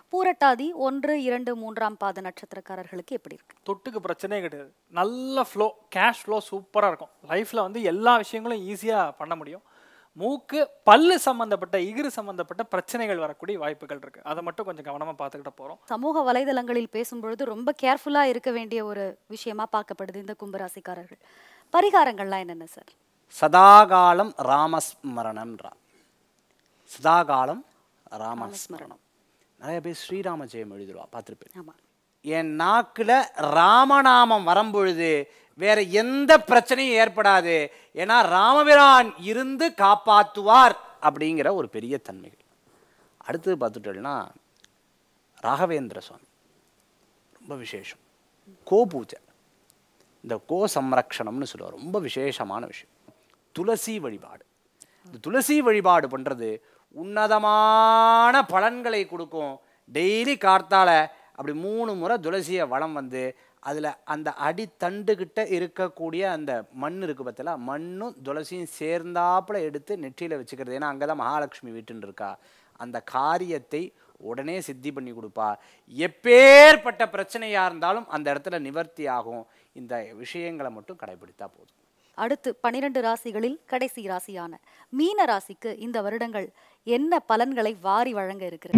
பூரட்டாதி ஒன்று இரண்டு மூன்றாம் பாத நட்சத்திரக்காரர்களுக்கு எப்படி இருக்கு தொட்டுக்கு பிரச்சனையே கிடையாது நல்ல ஃப்ளோ கேஷ் ஃப்ளோ சூப்பராக இருக்கும் லைஃப்பில் வந்து எல்லா விஷயங்களும் ஈஸியாக பண்ண முடியும் மூக்கு பல்லு சம்மந்தப்பட்ட இகிரு சம்மந்தப்பட்ட பிரச்சனைகள் வரக்கூடிய வாய்ப்புகள் இருக்கு அதை மட்டும் கொஞ்சம் கவனமாக பார்த்துக்கிட்ட போகிறோம் சமூக வலைதளங்களில் பேசும்பொழுது ரொம்ப கேர்ஃபுல்லா இருக்க வேண்டிய ஒரு விஷயமா பார்க்கப்படுது இந்த கும்பராசிக்காரர்கள் பரிகாரங்கள்லாம் என்னென்ன சார் சதாகாலம் ராமஸ்மரணம்ன்றா சதாகாலம் ராமஸ்மரணம் நிறைய பேர் ஸ்ரீராம ஜெயம் எழுதிடுவா பார்த்துருப்பேன் ஆமா என் நாக்கில் ராமநாமம் வரும்பொழுது வேற எந்த பிரச்சனையும் ஏற்படாது ஏன்னா ராமபிரான் இருந்து காப்பாற்றுவார் அப்படிங்கிற ஒரு பெரிய தன்மைகள் அடுத்தது பார்த்துட்டோம்னா ராகவேந்திர சுவாமி ரொம்ப விசேஷம் கோ பூஜை இந்த கோ சம்ரக்ஷணம்னு சொல்லுவார் ரொம்ப விசேஷமான விஷயம் துளசி வழிபாடு இந்த துளசி வழிபாடு பண்ணுறது உன்னதமான பலன்களை கொடுக்கும் டெய்லி கார்த்தால அப்படி மூணு முறை துளசியை வளம் வந்து அதில் அந்த அடித்தண்டுக்கிட்ட இருக்கக்கூடிய அந்த மண் இருக்கு பார்த்தல மண்ணும் துளசியும் சேர்ந்தாப்புல எடுத்து நெற்றியில் வச்சுக்கிறது ஏன்னா அங்கே தான் மகாலட்சுமி வீட்டுன்னு இருக்கா அந்த காரியத்தை உடனே சித்தி பண்ணி கொடுப்பா எப்பேற்பட்ட பிரச்சனையாக இருந்தாலும் அந்த இடத்துல நிவர்த்தி ஆகும் இந்த விஷயங்களை மட்டும் கடைபிடித்தா போதும் அடுத்து பனிரெண்டு ராசிகளில் கடைசி ராசியான மீன ராசிக்கு இந்த வருடங்கள் என்ன பலன்களை வாரி வழங்க இருக்கிறது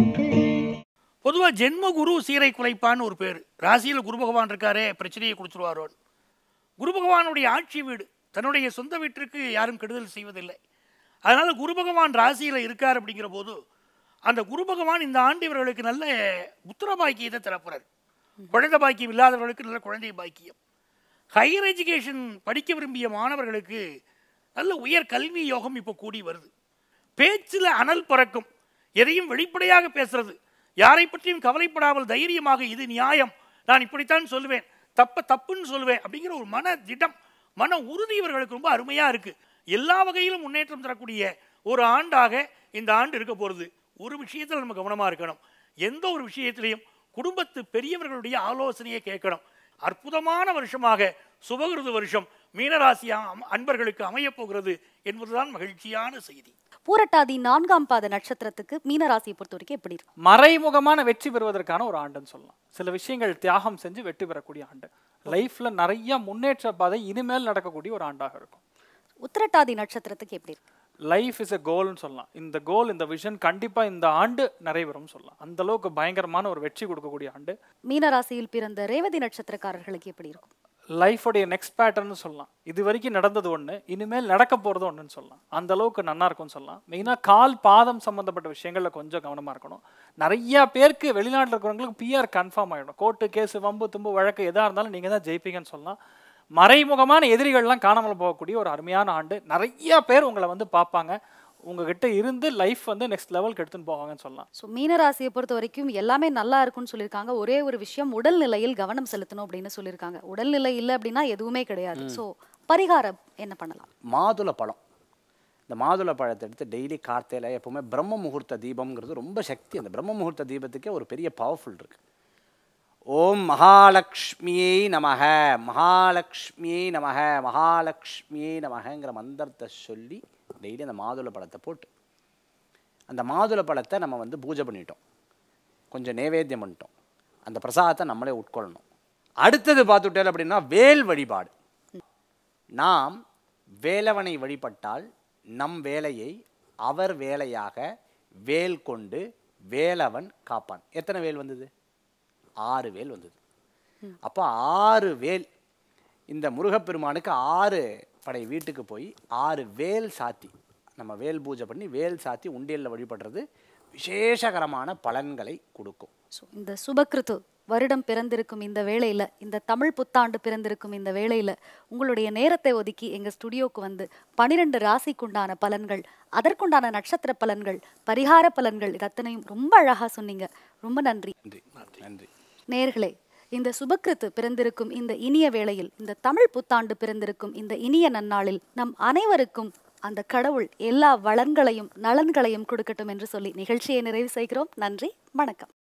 பொதுவா ஜென்ம குரு சீரை குலைப்பான்னு ஒரு பேர் ராசியில குரு பகவான் இருக்காரே பிரச்சனையை கொடுத்துருவாரோன்னு குரு பகவானுடைய ஆட்சி வீடு தன்னுடைய சொந்த வீட்டிற்கு யாரும் கெடுதல் செய்வதில்லை அதனால குரு பகவான் ராசியில இருக்கார் அப்படிங்கிற போது அந்த குரு பகவான் இந்த ஆண்டு இவர்களுக்கு நல்ல புத்திர பாக்கியத்தை திறப்புறார் குழந்தை பாக்கியம் இல்லாதவர்களுக்கு நல்ல குழந்தை பாக்கியம் ஹையர் எஜுகேஷன் படிக்க விரும்பிய மாணவர்களுக்கு நல்ல உயர் கல்வி யோகம் இப்போ கூடி வருது பேச்சில் அனல் பறக்கும் எதையும் வெளிப்படையாக பேசுறது யாரை பற்றியும் கவலைப்படாமல் தைரியமாக இது நியாயம் நான் இப்படித்தான் சொல்லுவேன் தப்ப தப்புன்னு சொல்லுவேன் அப்படிங்கிற ஒரு மன திடம் மன உறுதி இவர்களுக்கு ரொம்ப அருமையா இருக்கு எல்லா வகையிலும் முன்னேற்றம் தரக்கூடிய ஒரு ஆண்டாக இந்த ஆண்டு இருக்க போறது ஒரு விஷயத்தில் நம்ம கவனமா இருக்கணும் எந்த ஒரு விஷயத்திலையும் குடும்பத்து பெரியவர்களுடைய ஆலோசனையை கேட்கணும் அற்புதமான வருஷமாக சுபகிருது வருஷம் மீனராசி அம்- அன்பர்களுக்கு அமையப் போகிறது என்பதுதான் மகிழ்ச்சியான செய்தி பூரட்டாதி நான்காம் பாத நட்சத்திரத்துக்கு மீன ராசியை பொறுத்த வரைக்கும் எப்படி இருக்கு மறைமுகமான வெற்றி பெறுவதற்கான ஒரு ஆண்டுன்னு சொல்லலாம் சில விஷயங்கள் தியாகம் செஞ்சு வெற்றி பெறக்கூடிய ஆண்டு லைஃப்ல நிறைய முன்னேற்ற பாதை இனிமேல் நடக்கக்கூடிய ஒரு ஆண்டாக இருக்கும் உத்திரட்டாதி நட்சத்திரத்துக்கு எப்படி இருக்கு லைஃப் இஸ் a கோல்னு சொல்லலாம் இந்த கோல் இந்த விஷன் கண்டிப்பா இந்த ஆண்டு நிறைவேறும் சொல்லலாம் அந்த அளவுக்கு பயங்கரமான ஒரு வெற்றி கொடுக்கக்கூடிய ஆண்டு மீன ராசியில் பிறந்த ரேவதி நட்சத்திரக்காரர்களுக்கு எப்படி இருக்கும் லைஃபோடைய நெக்ஸ்ட் பேட்டர்ன்னு சொல்லலாம் இது வரைக்கும் நடந்தது ஒன்று இனிமேல் நடக்க போகிறது ஒன்றுன்னு சொல்லலாம் அந்த அளவுக்கு நல்லா இருக்கும்னு சொல்லலாம் மெயினாக கால் பாதம் சம்மந்தப்பட்ட விஷயங்களில் கொஞ்சம் கவனமாக இருக்கணும் நிறைய பேருக்கு வெளிநாட்டில் இருக்கிறவங்களுக்கு பிஆர் கன்ஃபார்ம் ஆகிடும் கோர்ட்டு கேஸு வம்பு தும்பு வழக்கு எதாக இருந்தாலும் நீங்கள் தான் ஜெயிப்பீங்கன்னு சொல்லலாம் மறைமுகமான எதிரிகள்லாம் காணாமல் போகக்கூடிய ஒரு அருமையான ஆண்டு நிறைய பேர் உங்களை வந்து பார்ப்பாங்க உங்ககிட்ட இருந்து லைஃப் வந்து நெக்ஸ்ட் லெவலுக்கு எடுத்துன்னு போவாங்கன்னு சொல்லலாம் ஸோ மீன ராசியை பொறுத்த வரைக்கும் எல்லாமே நல்லா இருக்கும்னு சொல்லியிருக்காங்க ஒரே ஒரு விஷயம் உடல்நிலையில் கவனம் செலுத்தணும் அப்படின்னு சொல்லியிருக்காங்க உடல்நிலை இல்லை அப்படின்னா எதுவுமே கிடையாது ஸோ பரிகாரம் என்ன பண்ணலாம் மாதுளை பழம் இந்த மாதுளை பழத்தை எடுத்து டெய்லி கார்த்தையில் எப்பவுமே பிரம்ம முகூர்த்த தீபம்ங்கிறது ரொம்ப சக்தி அந்த பிரம்ம முகூர்த்த தீபத்துக்கே ஒரு பெரிய பவர்ஃபுல் இருக்கு ஓம் மகாலக்ஷ்மியை நமக மகாலக்ஷ்மியை நமக மகாலக்ஷ்மியை நமகங்கிற மந்திரத்தை சொல்லி டெய்லி அந்த மாதுளை பழத்தை போட்டு அந்த மாதுளை பழத்தை நம்ம வந்து பூஜை பண்ணிட்டோம் கொஞ்சம் நைவேத்தியம் பண்ணிட்டோம் அந்த பிரசாதத்தை நம்மளே உட்கொள்ளணும் அடுத்தது பார்த்துட்டேன் அப்படின்னா வேல் வழிபாடு நாம் வேலவனை வழிபட்டால் நம் வேலையை அவர் வேலையாக வேல் கொண்டு வேலவன் காப்பான் எத்தனை வேல் வந்தது ஆறு வேல் வந்தது அப்போ ஆறு வேல் இந்த முருகப்பெருமானுக்கு ஆறு படை வீட்டுக்கு போய் ஆறு வேல் சாத்தி நம்ம வேல் பூஜை பண்ணி வேல் சாத்தி உண்டியலில் வழிபடுறது விசேஷகரமான பலன்களை கொடுக்கும் ஸோ இந்த சுபக்கிருத்து வருடம் பிறந்திருக்கும் இந்த வேளையில இந்த தமிழ் புத்தாண்டு பிறந்திருக்கும் இந்த வேளையில உங்களுடைய நேரத்தை ஒதுக்கி எங்க ஸ்டுடியோக்கு வந்து பனிரெண்டு ராசிக்குண்டான பலன்கள் அதற்குண்டான நட்சத்திர பலன்கள் பரிகார பலன்கள் இது அத்தனையும் ரொம்ப அழகா சொன்னீங்க ரொம்ப நன்றி நன்றி நன்றி நேர்களே இந்த சுபக்கிருத்து பிறந்திருக்கும் இந்த இனிய வேளையில் இந்த தமிழ் புத்தாண்டு பிறந்திருக்கும் இந்த இனிய நன்னாளில் நம் அனைவருக்கும் அந்த கடவுள் எல்லா வளங்களையும் நலன்களையும் கொடுக்கட்டும் என்று சொல்லி நிகழ்ச்சியை நிறைவு செய்கிறோம் நன்றி வணக்கம்